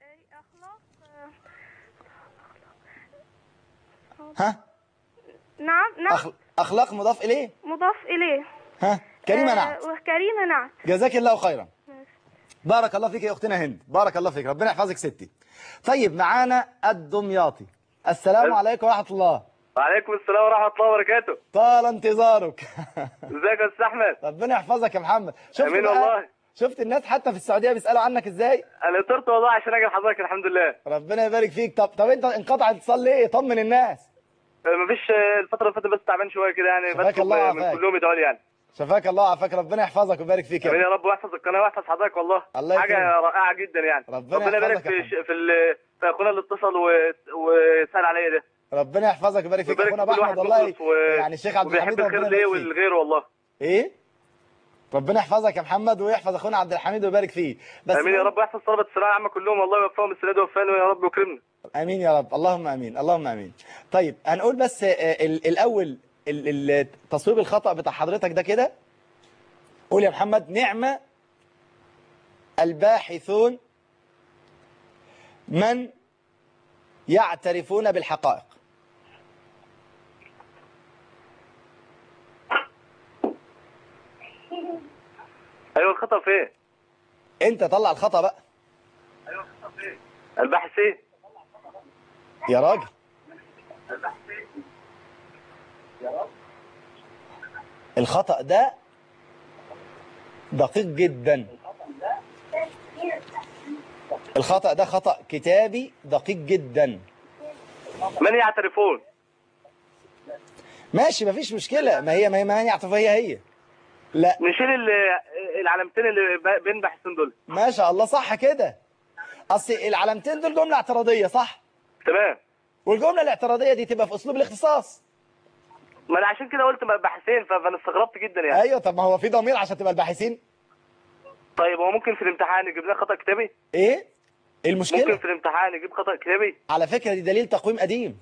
ها نعم نعم أخ... اخلاق مضاف اليه مضاف إليه ها كريمه آه، نعم وكريمة نعت جزاك الله خيرا بارك الله فيك يا اختنا هند بارك الله فيك ربنا يحفظك ستي طيب معانا الدمياطي السلام عليكم ورحمه الله وعليكم السلام ورحمة الله وبركاته طال انتظارك ازيك يا استاذ احمد ربنا يحفظك يا محمد شفت امين بقى- والله شفت الناس حتى في السعوديه بيسالوا عنك ازاي انا اضطرت والله عشان اجي لحضرتك الحمد لله ربنا يبارك فيك طب طب انت انقطع اتصال ليه طمن الناس آه، مفيش آه، الفترة اللي فاتت بس تعبان شوية كده يعني شفاك بس الله من وعافاك. كلهم يدعوا لي يعني شفاك الله وعافاك ربنا يحفظك ويبارك فيك يا امين ابني. يا رب واحفظ القناة واحفظ حضرتك والله الله حاجة يكرمك. رائعة جدا يعني ربنا ربنا يبارك يحفظك يا في ش- في ال- في اخونا اللي اتصل و- وسال عليا ده ربنا يحفظك ويبارك فيك ويبارك اخونا في ابو كل احمد واحد والله مخلص و... يعني الشيخ عبد وبيحب الحميد الخير ربنا ليه يبارك فيه والغير والله ايه ربنا يحفظك يا محمد ويحفظ اخونا عبد الحميد ويبارك فيه بس امين يا رب ويحفظ طلبة الثانوية العامة كلهم والله يوفقهم السنة دي ويوفقنا ويا رب يكرمنا امين يا رب اللهم امين اللهم امين طيب هنقول بس آه، ال- الاول ال- ال- التصويب الخطا بتاع حضرتك ده كده قول يا محمد نعمه الباحثون من يعترفون بالحقائق ايوه الخطأ فين؟ انت طلع الخطا بقى الباحثين يا راجل الخطأ ده دقيق جدا الخطأ ده خطأ كتابي دقيق جدا من يعترفون ماشي مفيش مشكلة ما هي ما هي ما هي يعطف هي هي لا نشيل ال- العلامتين اللي ب- بين باحثين دول ما شاء الله صح كده اصل العلامتين دول جملة اعتراضية صح تمام والجملة الاعتراضية دي تبقى في اسلوب الاختصاص ما انا عشان كده قلت باحثين ف- فانا استغربت جدا يعني ايوه طب ما هو في ضمير عشان تبقى الباحثين طيب هو ممكن في الامتحان يجيب لنا خطأ كتابي ايه المشكلة ممكن في الامتحان يجيب خطأ كتابي على فكرة دي دليل تقويم قديم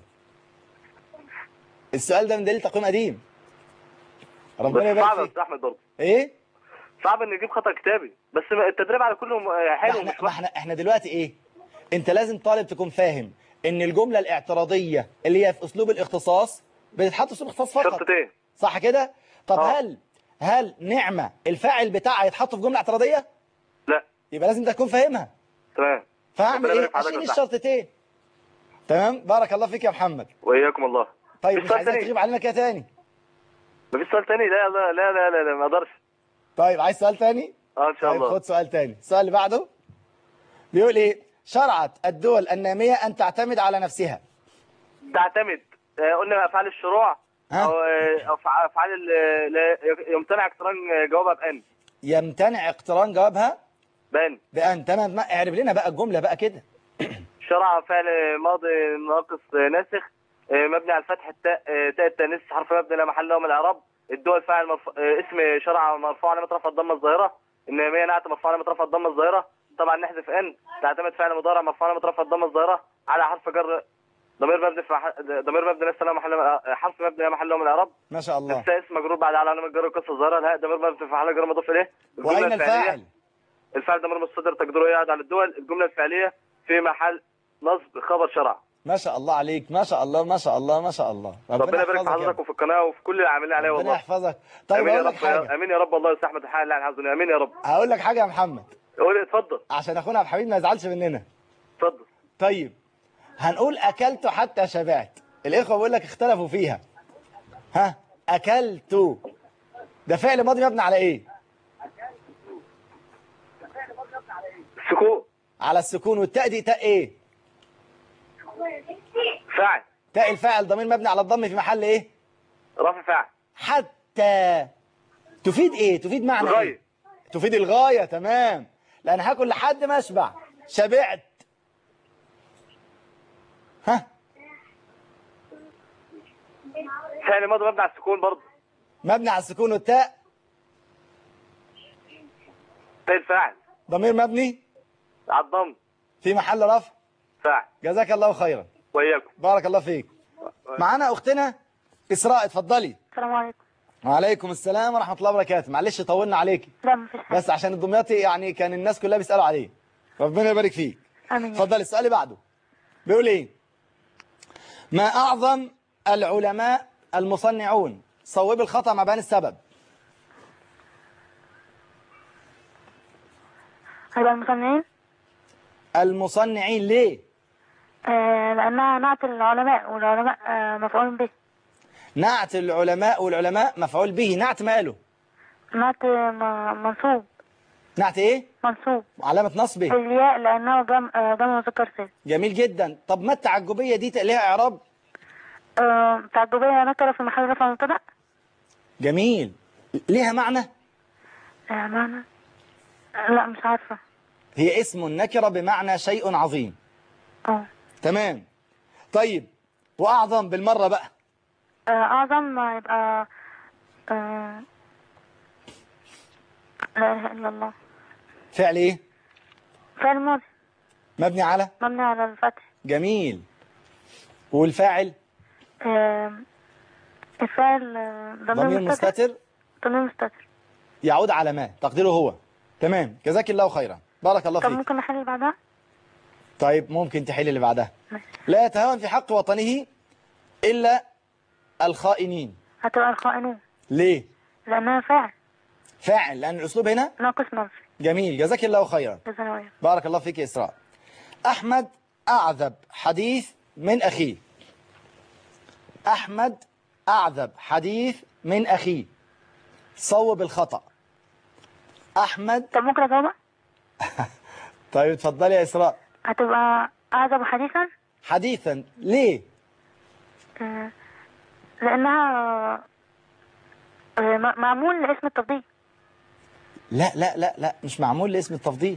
السؤال ده من دليل تقويم قديم بس ربنا يبارك صعب يا فيك استاذ احمد برضه ايه صعب ان يجيب خطأ كتابي بس التدريب على كله م- ما حلو احنا, مش ما وحش احنا احنا دلوقتي ايه انت لازم طالب تكون فاهم ان الجملة الاعتراضية اللي هي في اسلوب الاختصاص بتتحط في اسلوب الاختصاص فقط شرطتين صح كده طب آه. هل هل نعمة الفاعل بتاعها يتحط في جملة اعتراضية لا يبقى لازم تكون فاهمها تمام فهعمل ربنا ايه يبارك في حضرتك اشيل يا صاحبي. الشرطتين تمام بارك الله فيك يا محمد واياكم الله طيب في مش سؤال عايزك تاني تغيب علينا كده تاني مفيش سؤال تاني لا لا لا لا لا, لا ما اقدرش طيب عايز سؤال تاني اه ان شاء طيب الله خد سؤال تاني السؤال اللي بعده بيقول ايه شرعت الدول النامية أن تعتمد على نفسها تعتمد آه، قلنا افعال الشروع ها؟ او آه، أو فع- افعال ال- لا يمتنع اقتران جوابها بان يمتنع اقتران جوابها بان بأن تمام ما اعرب لنا بقى الجملة بقى كده شرع فعل ماضي ناقص آه، ناسخ آه، مبني على الفتح التاء آه، تاء التانيث حرف مبني لا محل له من الاعراب الدول فاعل مرف... آه، اسم شرع مرفوع علامه رفع الضمه الظاهره الناميه نعت مرفوع علامه رفع الضمه الظاهره طبعا نحذف ان تعتمد فعل مضارع مرفوع مترفع الضمه الظاهره على حرف جر ضمير مبني في مح... ضمير مبني لسه له محل حرف مبني لا محل له من الاعراب ما شاء الله لسه اسم مجرور بعد علامه جر القصه الظاهره الهاء ضمير مبني في محل جر مضاف اليه الجملة وأين الفعلية- الفاعل الفعل ضمير مستتر تقديره يقعد على الدول الجمله الفعليه في محل نصب خبر شرع ما شاء الله عليك ما شاء الله ما شاء الله ما شاء الله ربنا يبارك في يحفظك يا حضرتك وفي القناه وفي كل اللي عاملين عليها ربنا والله يحفظك طيب امين يا اقول لك رب حاجه امين يا رب الله يستحمد الحال اللي حافظني امين يا رب هقول لك حاجه يا محمد قول اتفضل عشان اخونا عبد الحميد ما يزعلش مننا اتفضل طيب هنقول اكلت حتى شبعت الاخوه بيقول لك اختلفوا فيها ها اكلت ده فعل ماضي مبني على ايه سكون على السكون والتاء دي تاء ايه فاعل تاء الفاعل ضمير مبني على الضم في محل ايه رفع فاعل حتى تفيد ايه تفيد معنى الغاية. ايه تفيد الغايه تمام لان هاكل لحد ما اشبع شبعت ها فعل ماضي مبني على السكون برضه مبني على السكون والتاء تاء الفاعل ضمير مبني على الضم في محل رفع فاعل جزاك الله خيرا وإياكم بارك الله فيك معانا اختنا اسراء اتفضلي السلام عليكم وعليكم السلام ورحمه الله وبركاته معلش طولنا عليكي لا مفيش حاجة بس عشان الدمياطي يعني كان الناس كلها بيسالوا عليه ربنا يبارك فيك آمين اتفضل السؤال اللي بعده بيقول ايه ما اعظم العلماء المصنعون صوب الخطا مع بيان السبب هيبقى المصنعين المصنعين ليه آه لأنها نعت العلماء والعلماء آه مفعول به نعت العلماء والعلماء مفعول به نعت ماله نعت م- منصوب نعت ايه منصوب علامة نصبه بالياء لأنه جمع آه جمع مذكر سالم جميل جدا طب ما التعجبية دي ليها اعراب آه تعجبية نكرة في محل رفع مبتدأ جميل ليها معنى آه معنى آه لا مش عارفة هي اسم نكرة بمعنى شيء عظيم اه تمام طيب واعظم بالمرة بقى آه، أعظم ما يبقى آه لا إله إلا الله فعل ايه فعل ماضي مبني على مبني على الفتح جميل والفاعل آه الفعل آه، ضمير مستتر ضمير مستتر يعود على ما تقديره هو تمام جزاك الله خيرا بارك الله طب فيك ممكن نحل اللي بعدها طيب ممكن تحل اللي بعدها لا يتهاون في حق وطنه إلا الخائنين هتبقى الخائنون ليه لأنها فاعل فاعل لأن الأسلوب هنا ناقص منفي جميل جزاك الله خيرا جزانا وإياك بارك الله فيك يا إسراء أحمد أعذب حديث من أخيه أحمد أعذب حديث من أخيه صوب الخطأ أحمد طب ممكن أجاوبها طيب اتفضلي يا إسراء هتبقى أعذب حديثا حديثا ليه آه، لأنها آه، م- معمول لاسم التفضيل لا لا لا لا مش معمول لاسم التفضيل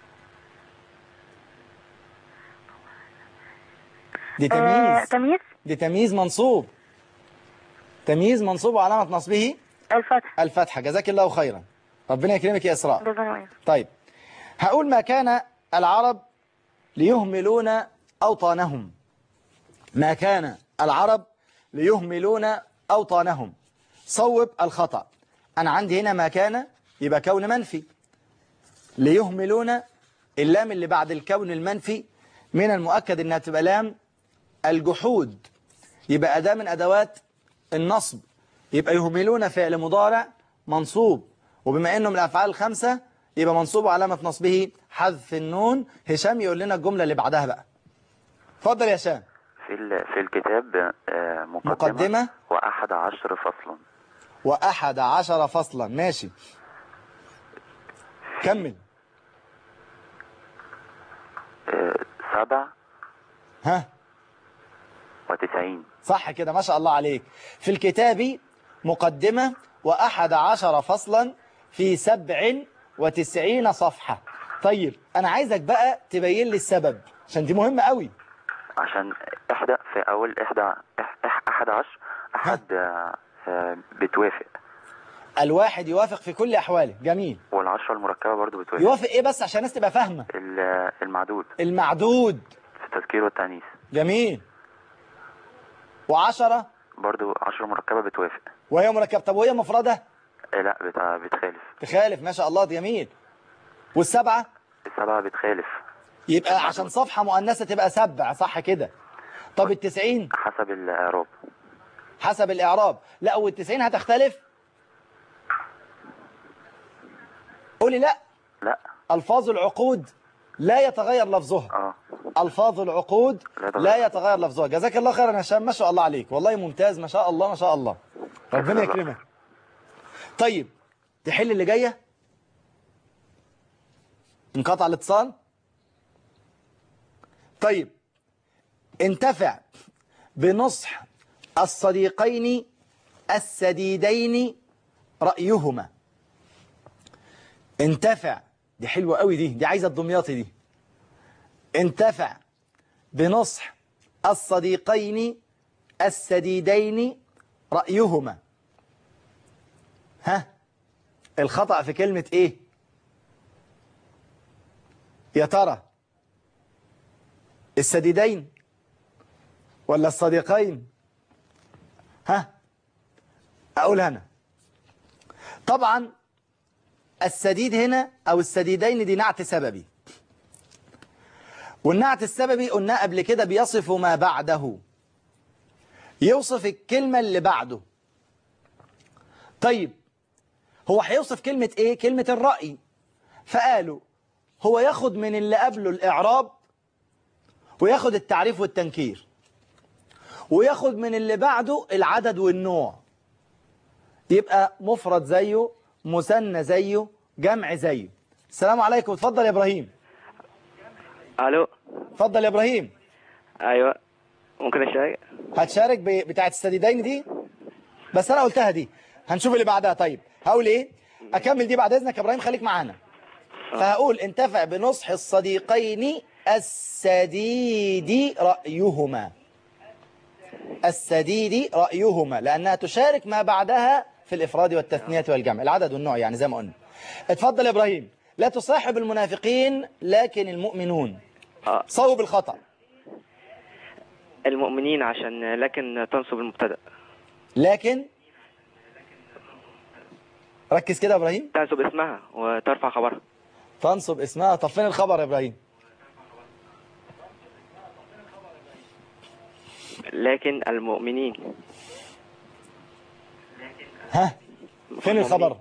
دي آه، تمييز تمييز دي تمييز منصوب تمييز منصوب وعلامة نصبه الفتح الفتحة جزاك الله خيرا ربنا يكرمك يا إسراء جزانا وإياك طيب هقول ما كان العرب ليهملون أوطانهم ما كان العرب ليهملون أوطانهم صوب الخطأ أنا عندي هنا ما كان يبقى كون منفي ليهملون اللام اللي بعد الكون المنفي من المؤكد انها تبقى لام الجحود يبقى أداة من أدوات النصب يبقى يهملون فعل مضارع منصوب وبما انه من الافعال الخمسه يبقى منصوب علامه نصبه حذف النون هشام يقول لنا الجمله اللي بعدها بقى اتفضل يا هشام في ال- في الكتاب آه، مقدمة, مقدمة. وأحد عشر فصلا واحد عشر فصلا ماشي كمل آه، سبع ها وتسعين صح كده ما شاء الله عليك في الكتاب مقدمة وأحد عشر فصلا في سبع وتسعين صفحة طيب أنا عايزك بقى تبين لي السبب عشان دي مهمة قوي عشان إحدى في أول إحدى إح- إح- أحد عشر أحد آه، آه، بتوافق الواحد يوافق في كل أحواله جميل والعشرة المركبة برضو بتوافق يوافق إيه بس عشان الناس تبقى فاهمة ال- المعدود المعدود في التذكير والتأنيث جميل وعشرة برضو عشرة مركبة بتوافق وهي مركب طب وهي مفردة إيه لا بتاع بتخالف تخالف ما شاء الله جميل والسبعة السبعة بتخالف يبقى عشان صفحة مؤنثة تبقى سبع صح كده طب التسعين حسب الإعراب حسب الإعراب لا والتسعين هتختلف قولي لا لا ألفاظ العقود لا يتغير لفظها اه ألفاظ العقود لا يتغير. لا يتغير لفظها جزاك الله خيرا يا هشام ما شاء الله عليك والله ممتاز ما شاء الله ما شاء الله ربنا يكرمك طيب تحل اللي جاية انقطع الاتصال طيب انتفع بنصح الصديقين السديدين رأيهما انتفع دي حلوة قوي دي دي عايزة الدمياطي دي انتفع بنصح الصديقين السديدين رأيهما ها الخطأ في كلمة ايه يا ترى السديدين ولا الصديقين ها اقول انا طبعا السديد هنا او السديدين دي نعت سببي والنعت السببي قلنا قبل كده بيصف ما بعده يوصف الكلمة اللي بعده طيب هو هيوصف كلمة ايه كلمة الرأي فقالوا هو ياخد من اللي قبله الإعراب وياخد التعريف والتنكير وياخد من اللي بعده العدد والنوع يبقى مفرد زيه مثنى زيه جمع زيه السلام عليكم اتفضل يا إبراهيم الو اتفضل يا إبراهيم ايوه ممكن اشارك هتشارك ب- بتاعة السديدين دي بس أنا قلتها دي هنشوف اللي بعدها طيب هقول إيه أكمل دي بعد إذنك يا إبراهيم خليك معانا فهقول انتفع بنصح الصديقين السديد رأيهما السديد رأيهما لأنها تشارك ما بعدها في الإفراد والتثنية والجمع العدد والنوع يعني زي ما قلنا اتفضل يا إبراهيم لا تصاحب المنافقين لكن المؤمنون آه. صوب الخطأ المؤمنين عشان لكن تنصب المبتدا لكن ركز كده يا إبراهيم تنصب اسمها وترفع خبرها تنصب اسمها طب فين الخبر يا إبراهيم لكن المؤمنين ها فين الخبر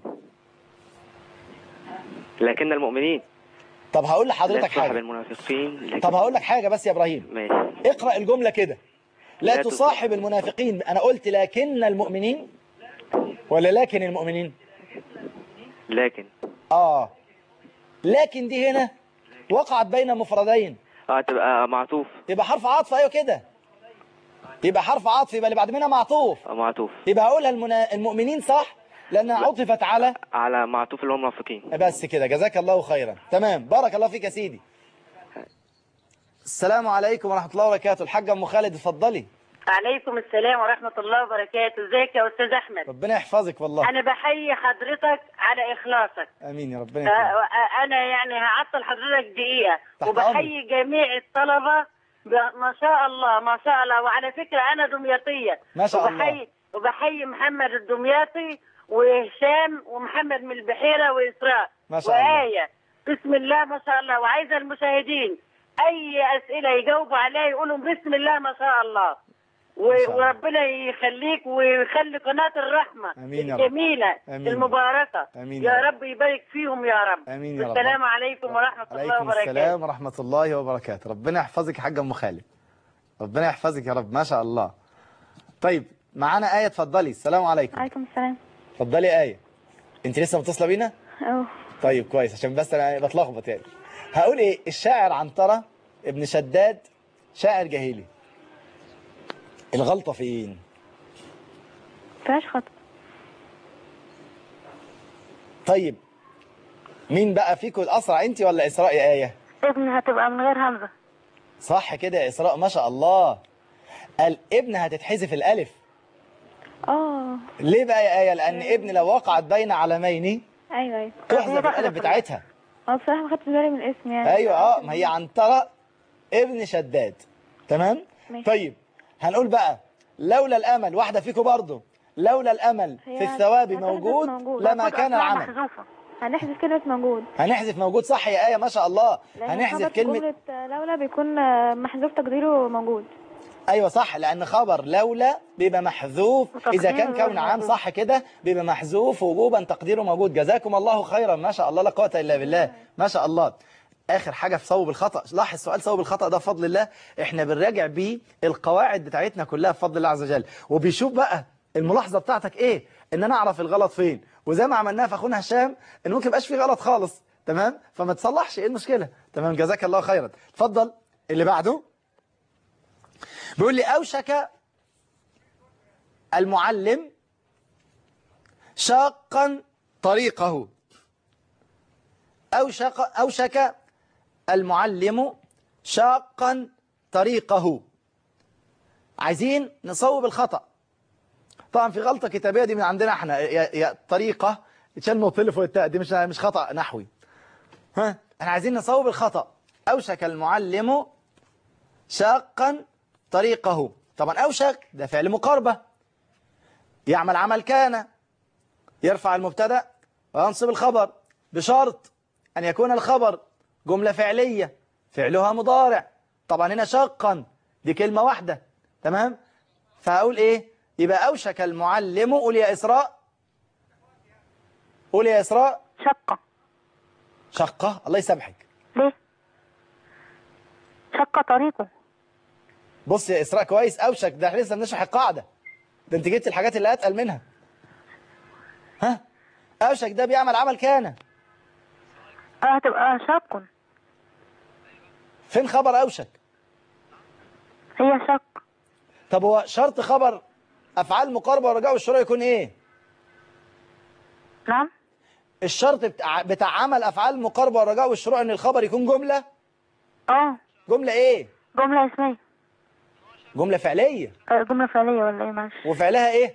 لكن المؤمنين طب هقول لا لحضرتك تصاحب حاجة المنافقين لكن طب هقول لك حاجة بس يا إبراهيم ماشي اقرأ الجملة كده لا لا تصاحب المنافقين أنا قلت لكن المؤمنين ولا لكن المؤمنين لكن آه لكن دي هنا وقعت بين مفردين اه تبقى معطوف يبقى حرف عطف أيوة كده يبقى حرف عطف يبقى اللي بعد منها معطوف آه، معطوف يبقى هقولها المنا... المؤمنين صح لأنها عطفت على على معطوف اللي هم المنافقين بس كده جزاك الله خيرا تمام بارك الله فيك يا سيدي السلام عليكم ورحمة الله وبركاته الحاجة أم خالد اتفضلي عليكم السلام ورحمة الله وبركاته ازيك يا أستاذ أحمد ربنا يحفظك والله أنا بحيي حضرتك على إخلاصك امين يا ربنا آه، يكرمك آه، أنا يعني هعطل حضرتك دقيقة تحت وبحيي جميع الطلبة ب- ما شاء الله ما شاء الله وعلى فكرة أنا دمياطية ما شاء الله. وبحيي وبحيي محمد الدمياطي وهشام ومحمد من البحيرة وإسراء ما شاء الله. وآية بسم الله ما شاء الله وعايزة المشاهدين أي أسئلة يجاوبوا عليها يقولوا بسم الله ما شاء الله و- شاء الله. وربنا يخليك ويخلي قناة الرحمة آمين يا رب. الجميلة آمين. المباركة آمين يا يا رب يبارك فيهم يا رب آمين يا رب. السلام عليكم ورحمة الله عليكم وبركاته السلام ورحمة الله وبركاته ربنا يحفظك يا حاجة أم خالد ربنا يحفظك يا رب ما شاء الله طيب معانا آية اتفضلي السلام عليكم عليكم السلام اتفضلي آية انت لسه متصلة بينا أوه. طيب كويس عشان بس انا بتلخبط يعني هقول ايه الشاعر عنترة ابن شداد شاعر جاهلي الغلطة فين فيهاش خطأ طيب مين بقى فيكم الأسرع انت ولا إسراء يا آية ابن هتبقى من غير همزة صح كده يا إسراء ما شاء الله الابن هتتحذف الألف اه ليه بقى يا آية لأن ابن لو وقعت بين علمين ايوه ايوه تحذف الألف بتاعتها اه بصراحة ما خدتش بالي من الاسم يعني ايوه اه ما هي عنترة ابن شداد تمام ماشي. طيب هنقول بقى لولا الامل واحده فيكم برضه لولا الامل هي في الثواب هتحذف موجود موجود. لما هتاخد كان أسماء العمل محذوفة. هنحذف كلمة موجود هنحذف موجود صح يا ايه ما شاء الله لأن هنحذف خبر في كلمه جملة لولا بيكون آه، محذوف تقديره موجود ايوه صح لان خبر لولا بيبقى محذوف اذا كان وتقديره كون عام موجود. صح كده بيبقى محذوف وجوبا تقديره موجود جزاكم الله خيرا ما شاء الله لا قوه الا بالله ما شاء الله اخر حاجه في صوب الخطا لاحظ سؤال صوب الخطا ده بفضل الله احنا بنراجع بيه القواعد بتاعتنا كلها بفضل الله عز وجل وبيشوف بقى الملاحظه بتاعتك ايه ان انا اعرف الغلط فين وزي ما عملناها في اخونا هشام ان ممكن يبقاش فيه غلط خالص تمام فما تصلحش ايه المشكله تمام جزاك الله خيرا اتفضل اللي بعده بيقول لي اوشك المعلم شاقا طريقه أوشك, أوشك المعلم شاقا طريقه عايزين نصوب الخطأ طبعا في غلطة كتابية دي من عندنا احنا يا, يا طريقة تشال نطل فوق التاء دي مش مش خطأ نحوي ها احنا عايزين نصوب الخطأ أوشك المعلم شاقا طريقه طبعا أوشك ده فعل مقاربة يعمل عمل كان يرفع المبتدا وينصب الخبر بشرط أن يكون الخبر جملة فعلية فعلها مضارع طبعا هنا شقا دي كلمة واحدة تمام فأقول إيه يبقى أوشك المعلم قول يا إسراء قول يا إسراء شقة شقة الله يسامحك ليه شق طريقه بص يا إسراء كويس أوشك ده احنا لسه بنشرح القاعدة ده أنت جبت الحاجات اللي أتقل منها ها أوشك ده بيعمل عمل كان اه هتبقى شق فين خبر أوشك هي شق طب هو شرط خبر أفعال مقاربة ورجاء والشروع يكون إيه نعم الشرط بتاع, بتاع عمل أفعال مقاربة والرجاء والشروع إن الخبر يكون جملة اه جملة إيه جملة اسمية جملة فعلية آه، جملة فعلية ولا ايه معلش وفعلها إيه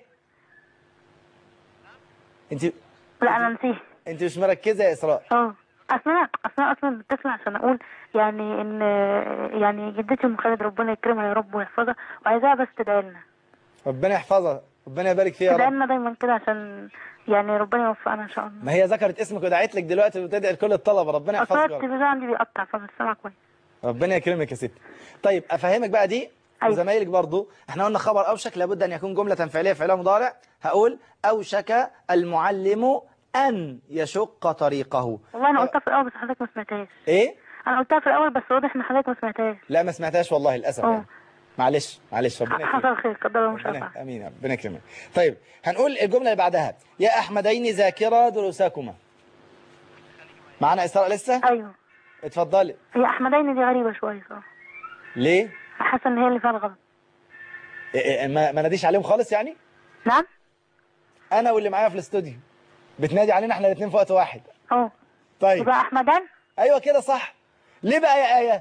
أنت لا انا نسيت أنت مش مركزة يا إسراء اه اصل انا اصل انا اصلا بتصل عشان اقول يعني ان يعني جدتي ام خالد ربنا يكرمها يا رب ويحفظها وعايزاها بس تدعي لنا ربنا يحفظها ربنا يبارك فيها يا تدعي رب لنا دايما كده عشان يعني ربنا يوفقنا ان شاء الله ما هي ذكرت اسمك ودعيت لك دلوقتي وتدعي لكل الطلبة ربنا اصل يحفظك يا رب. التلفزيون عندي بيقطع فمش سامع كويس ربنا يكرمك يا ستي طيب افهمك بقى دي وزمايلك برضو احنا قلنا خبر اوشك لابد ان يكون جملة فعلية فعلها مضارع هقول اوشك المعلم ان يشق طريقه والله انا قلتها في الاول بس حضرتك ما سمعتهاش ايه انا قلتها في الاول بس واضح ان حضرتك ما سمعتهاش لا ما سمعتهاش والله للاسف اه. يعني. معلش معلش ربنا يكرمك حصل خير قدر الله مش ربنا امين يا رب. ربنا يكرمك طيب هنقول الجملة اللي بعدها يا احمدين ذاكرا دروسكما معانا اسراء لسه ايوه اتفضلي هي احمدين دي غريبة شوية صراحة ليه حاسة ان هي اللي فيها الغلط إيه إيه ما ما ناديش عليهم خالص يعني نعم انا واللي معايا في الاستوديو بتنادي علينا احنا الاثنين في وقت واحد اه طيب يبقى احمدان ايوه كده صح ليه بقى يا ايه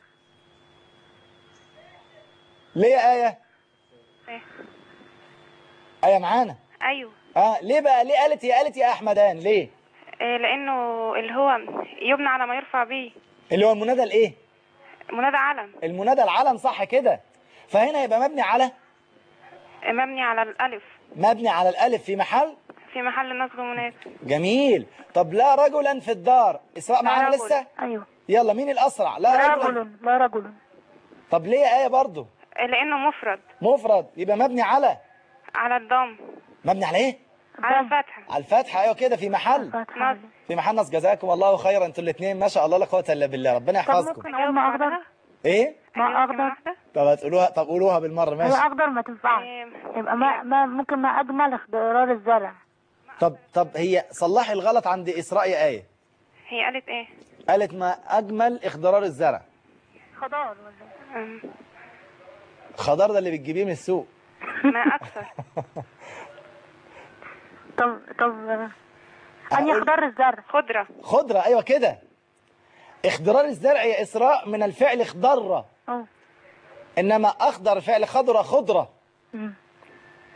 ليه يا ايه ايه معانا ايوه اه ليه بقى ليه قالت يا قالت يا احمدان ليه آه، لانه اللي هو يبنى على ما يرفع به اللي هو المنادى الايه منادى علم المنادى العلم صح كده فهنا يبقى مبني على آه، مبني على الالف مبني على الالف في محل في محل نصب مناسب جميل طب لا رجلا في الدار اسراء لا معانا رجل. لسه ايوه يلا مين الاسرع لا لا رجلا رجل لا رجل طب ليه يا ايه برضه آه، لانه مفرد مفرد يبقى مبني على على الضم مبني على ايه على الفتحة على الفتحة ايوه كده في محل نصب في محل نصب جزاكم الله خيرا انتوا الاثنين ما شاء الله لا قوه الا بالله ربنا يحفظكم ممكن اقول ما اقدر ايه ما اقدر طب هتقولوها طب قولوها بالمره هي ماشي اقدر ما تنفعش يبقى ما, ما ممكن ما اجمل اخضرار الزرع طب طب هي صلحي الغلط عند اسراء يا ايه هي قالت ايه قالت ما اجمل اخضرار الزرع خضار ولا أم، خضار ده اللي بتجيبيه من السوق ما اكثر طب طب اني اخضر الزرع خضرة خضره ايوه كده اخضرار الزرع يا اسراء من الفعل اخضر اه انما اخضر فعل خضره خضره مم.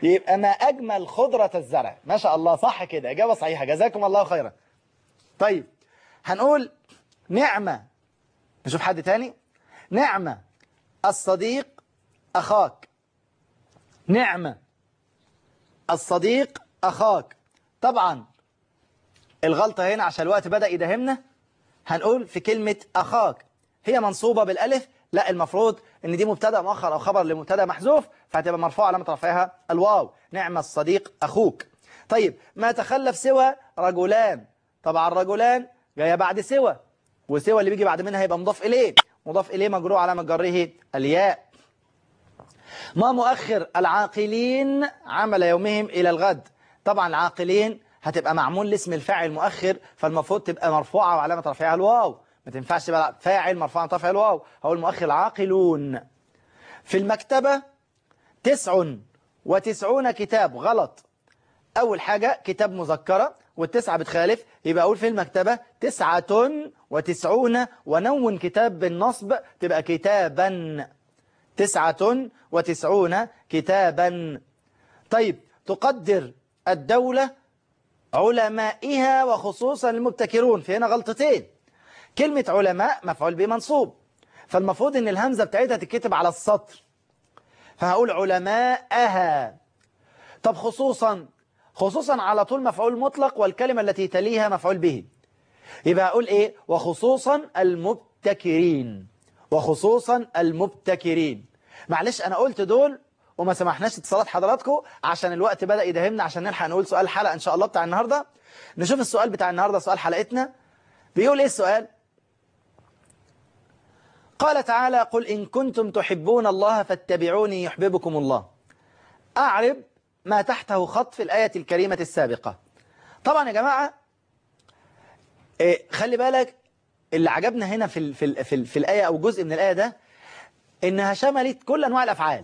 يبقى ما أجمل خضرة الزرع ما شاء الله صح كده إجابة صحيحة جزاكم الله خيرا طيب هنقول نعمة نشوف حد تاني نعمة الصديق أخاك نعمة الصديق أخاك طبعا الغلطة هنا عشان الوقت بدأ يداهمنا هنقول في كلمة أخاك هي منصوبة بالألف لا المفروض ان دي مبتدا مؤخر او خبر لمبتدا محذوف فهتبقى مرفوعه علامه رفعها الواو نعم الصديق اخوك طيب ما تخلف سوى رجلان طبعا رجلان جايه بعد سوى وسوى اللي بيجي بعد منها هيبقى مضاف اليه مضاف اليه مجرور علامه جره الياء ما مؤخر العاقلين عمل يومهم الى الغد طبعا العاقلين هتبقى معمول لاسم الفاعل مؤخر فالمفروض تبقى مرفوعه وعلامه رفعها الواو ما تنفعش بقى فاعل مرفوع رفع الواو هو المؤخر العاقلون في المكتبة تسع وتسعون كتاب غلط أول حاجة كتاب مذكرة والتسعة بتخالف يبقى أقول في المكتبة تسعة وتسعون ونون كتاب بالنصب تبقى كتابا تسعة وتسعون كتابا طيب تقدر الدولة علمائها وخصوصا المبتكرون في هنا غلطتين كلمة علماء مفعول به منصوب فالمفروض ان الهمزة بتاعتها تتكتب على السطر فهقول علماءها طب خصوصا خصوصا على طول مفعول مطلق والكلمة التي تليها مفعول به يبقى أقول إيه وخصوصا المبتكرين وخصوصا المبتكرين معلش أنا قلت دول وما سمحناش اتصالات حضراتكم عشان الوقت بدأ يداهمنا عشان نلحق نقول سؤال حلقة إن شاء الله بتاع النهاردة نشوف السؤال بتاع النهاردة سؤال حلقتنا بيقول إيه السؤال قال تعالى قل إن كنتم تحبون الله فاتبعوني يحببكم الله أعرب ما تحته خط في الآية الكريمة السابقة طبعا يا جماعة إيه خلي بالك اللي عجبنا هنا في, ال في, ال في, ال في الآية أو جزء من الآية ده إنها شملت كل أنواع الأفعال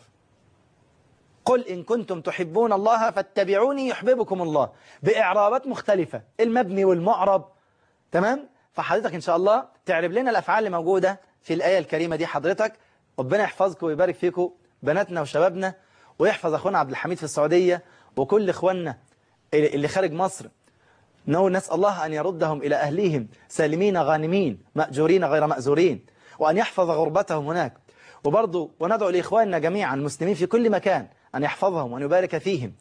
قل إن كنتم تحبون الله فاتبعوني يحببكم الله بإعرابات مختلفة المبني والمعرب تمام فحضرتك إن شاء الله تعرب لنا الأفعال اللي موجودة في الآية الكريمة دي حضرتك ربنا يحفظكم ويبارك فيكم بناتنا وشبابنا ويحفظ أخونا عبد الحميد في السعودية وكل إخواننا اللي خارج مصر نقول نسأل الله أن يردهم إلى أهليهم سالمين غانمين مأجورين غير مأزورين وأن يحفظ غربتهم هناك وبرضه وندعو لإخواننا جميعا المسلمين في كل مكان أن يحفظهم وأن يبارك فيهم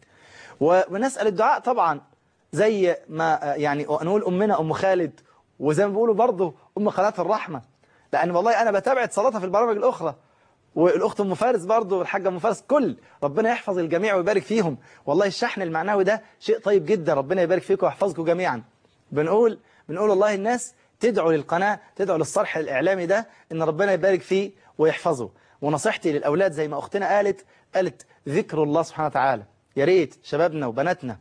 ونسأل الدعاء طبعا زي ما يعني نقول أمنا أم خالد وزي ما بيقولوا برضه أم قناة الرحمة لأن والله أنا بتابع اتصالاتها في البرامج الأخرى والأخت أم فارس برضه والحاجة أم فارس كل ربنا يحفظ الجميع ويبارك فيهم والله الشحن المعنوي ده شيء طيب جدا ربنا يبارك فيكم ويحفظكم جميعا بنقول بنقول والله الناس تدعو للقناة تدعو للصرح الإعلامي ده إن ربنا يبارك فيه ويحفظه ونصيحتي للأولاد زي ما أختنا قالت قالت ذكر الله سبحانه وتعالى يا ريت شبابنا وبناتنا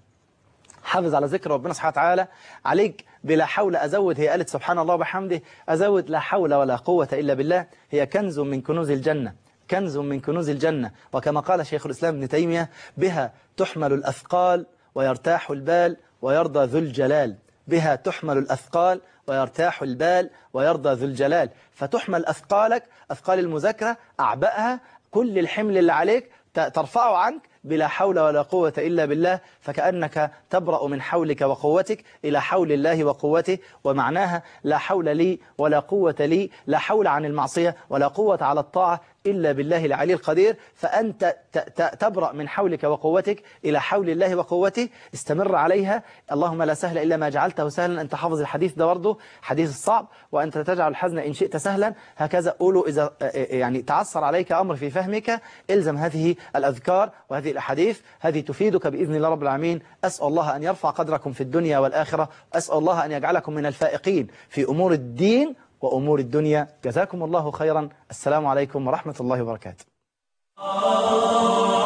حافظ على ذكر ربنا سبحانه وتعالى عليك بلا حول أزود هي قالت سبحان الله وبحمده أزود لا حول ولا قوة إلا بالله هي كنز من كنوز الجنة كنز من كنوز الجنة وكما قال شيخ الإسلام ابن تيمية بها تحمل الأثقال ويرتاح البال ويرضى ذو الجلال بها تحمل الأثقال ويرتاح البال ويرضى ذو الجلال فتحمل أثقالك أثقال المذاكرة أعبأها كل الحمل اللي عليك ترفعه عنك بلا حول ولا قوة إلا بالله فكأنك تبرأ من حولك وقوتك إلى حول الله وقوته ومعناها لا حول لي ولا قوة لي لا حول عن المعصية ولا قوة على الطاعة إلا بالله العلي القدير فأنت تبرأ من حولك وقوتك إلى حول الله وقوته استمر عليها اللهم لا سهل إلا ما جعلته سهلا أنت حافظ الحديث ده برضه حديث الصعب وأنت تجعل الحزن إن شئت سهلا هكذا قولوا إذا يعني تعثر عليك أمر في فهمك إلزم هذه الأذكار وهذه الأحاديث هذه تفيدك بإذن الله رب العالمين أسأل الله أن يرفع قدركم في الدنيا والآخرة أسأل الله أن يجعلكم من الفائقين في أمور الدين وأمور الدنيا جزاكم الله خيرا السلام عليكم ورحمة الله وبركاته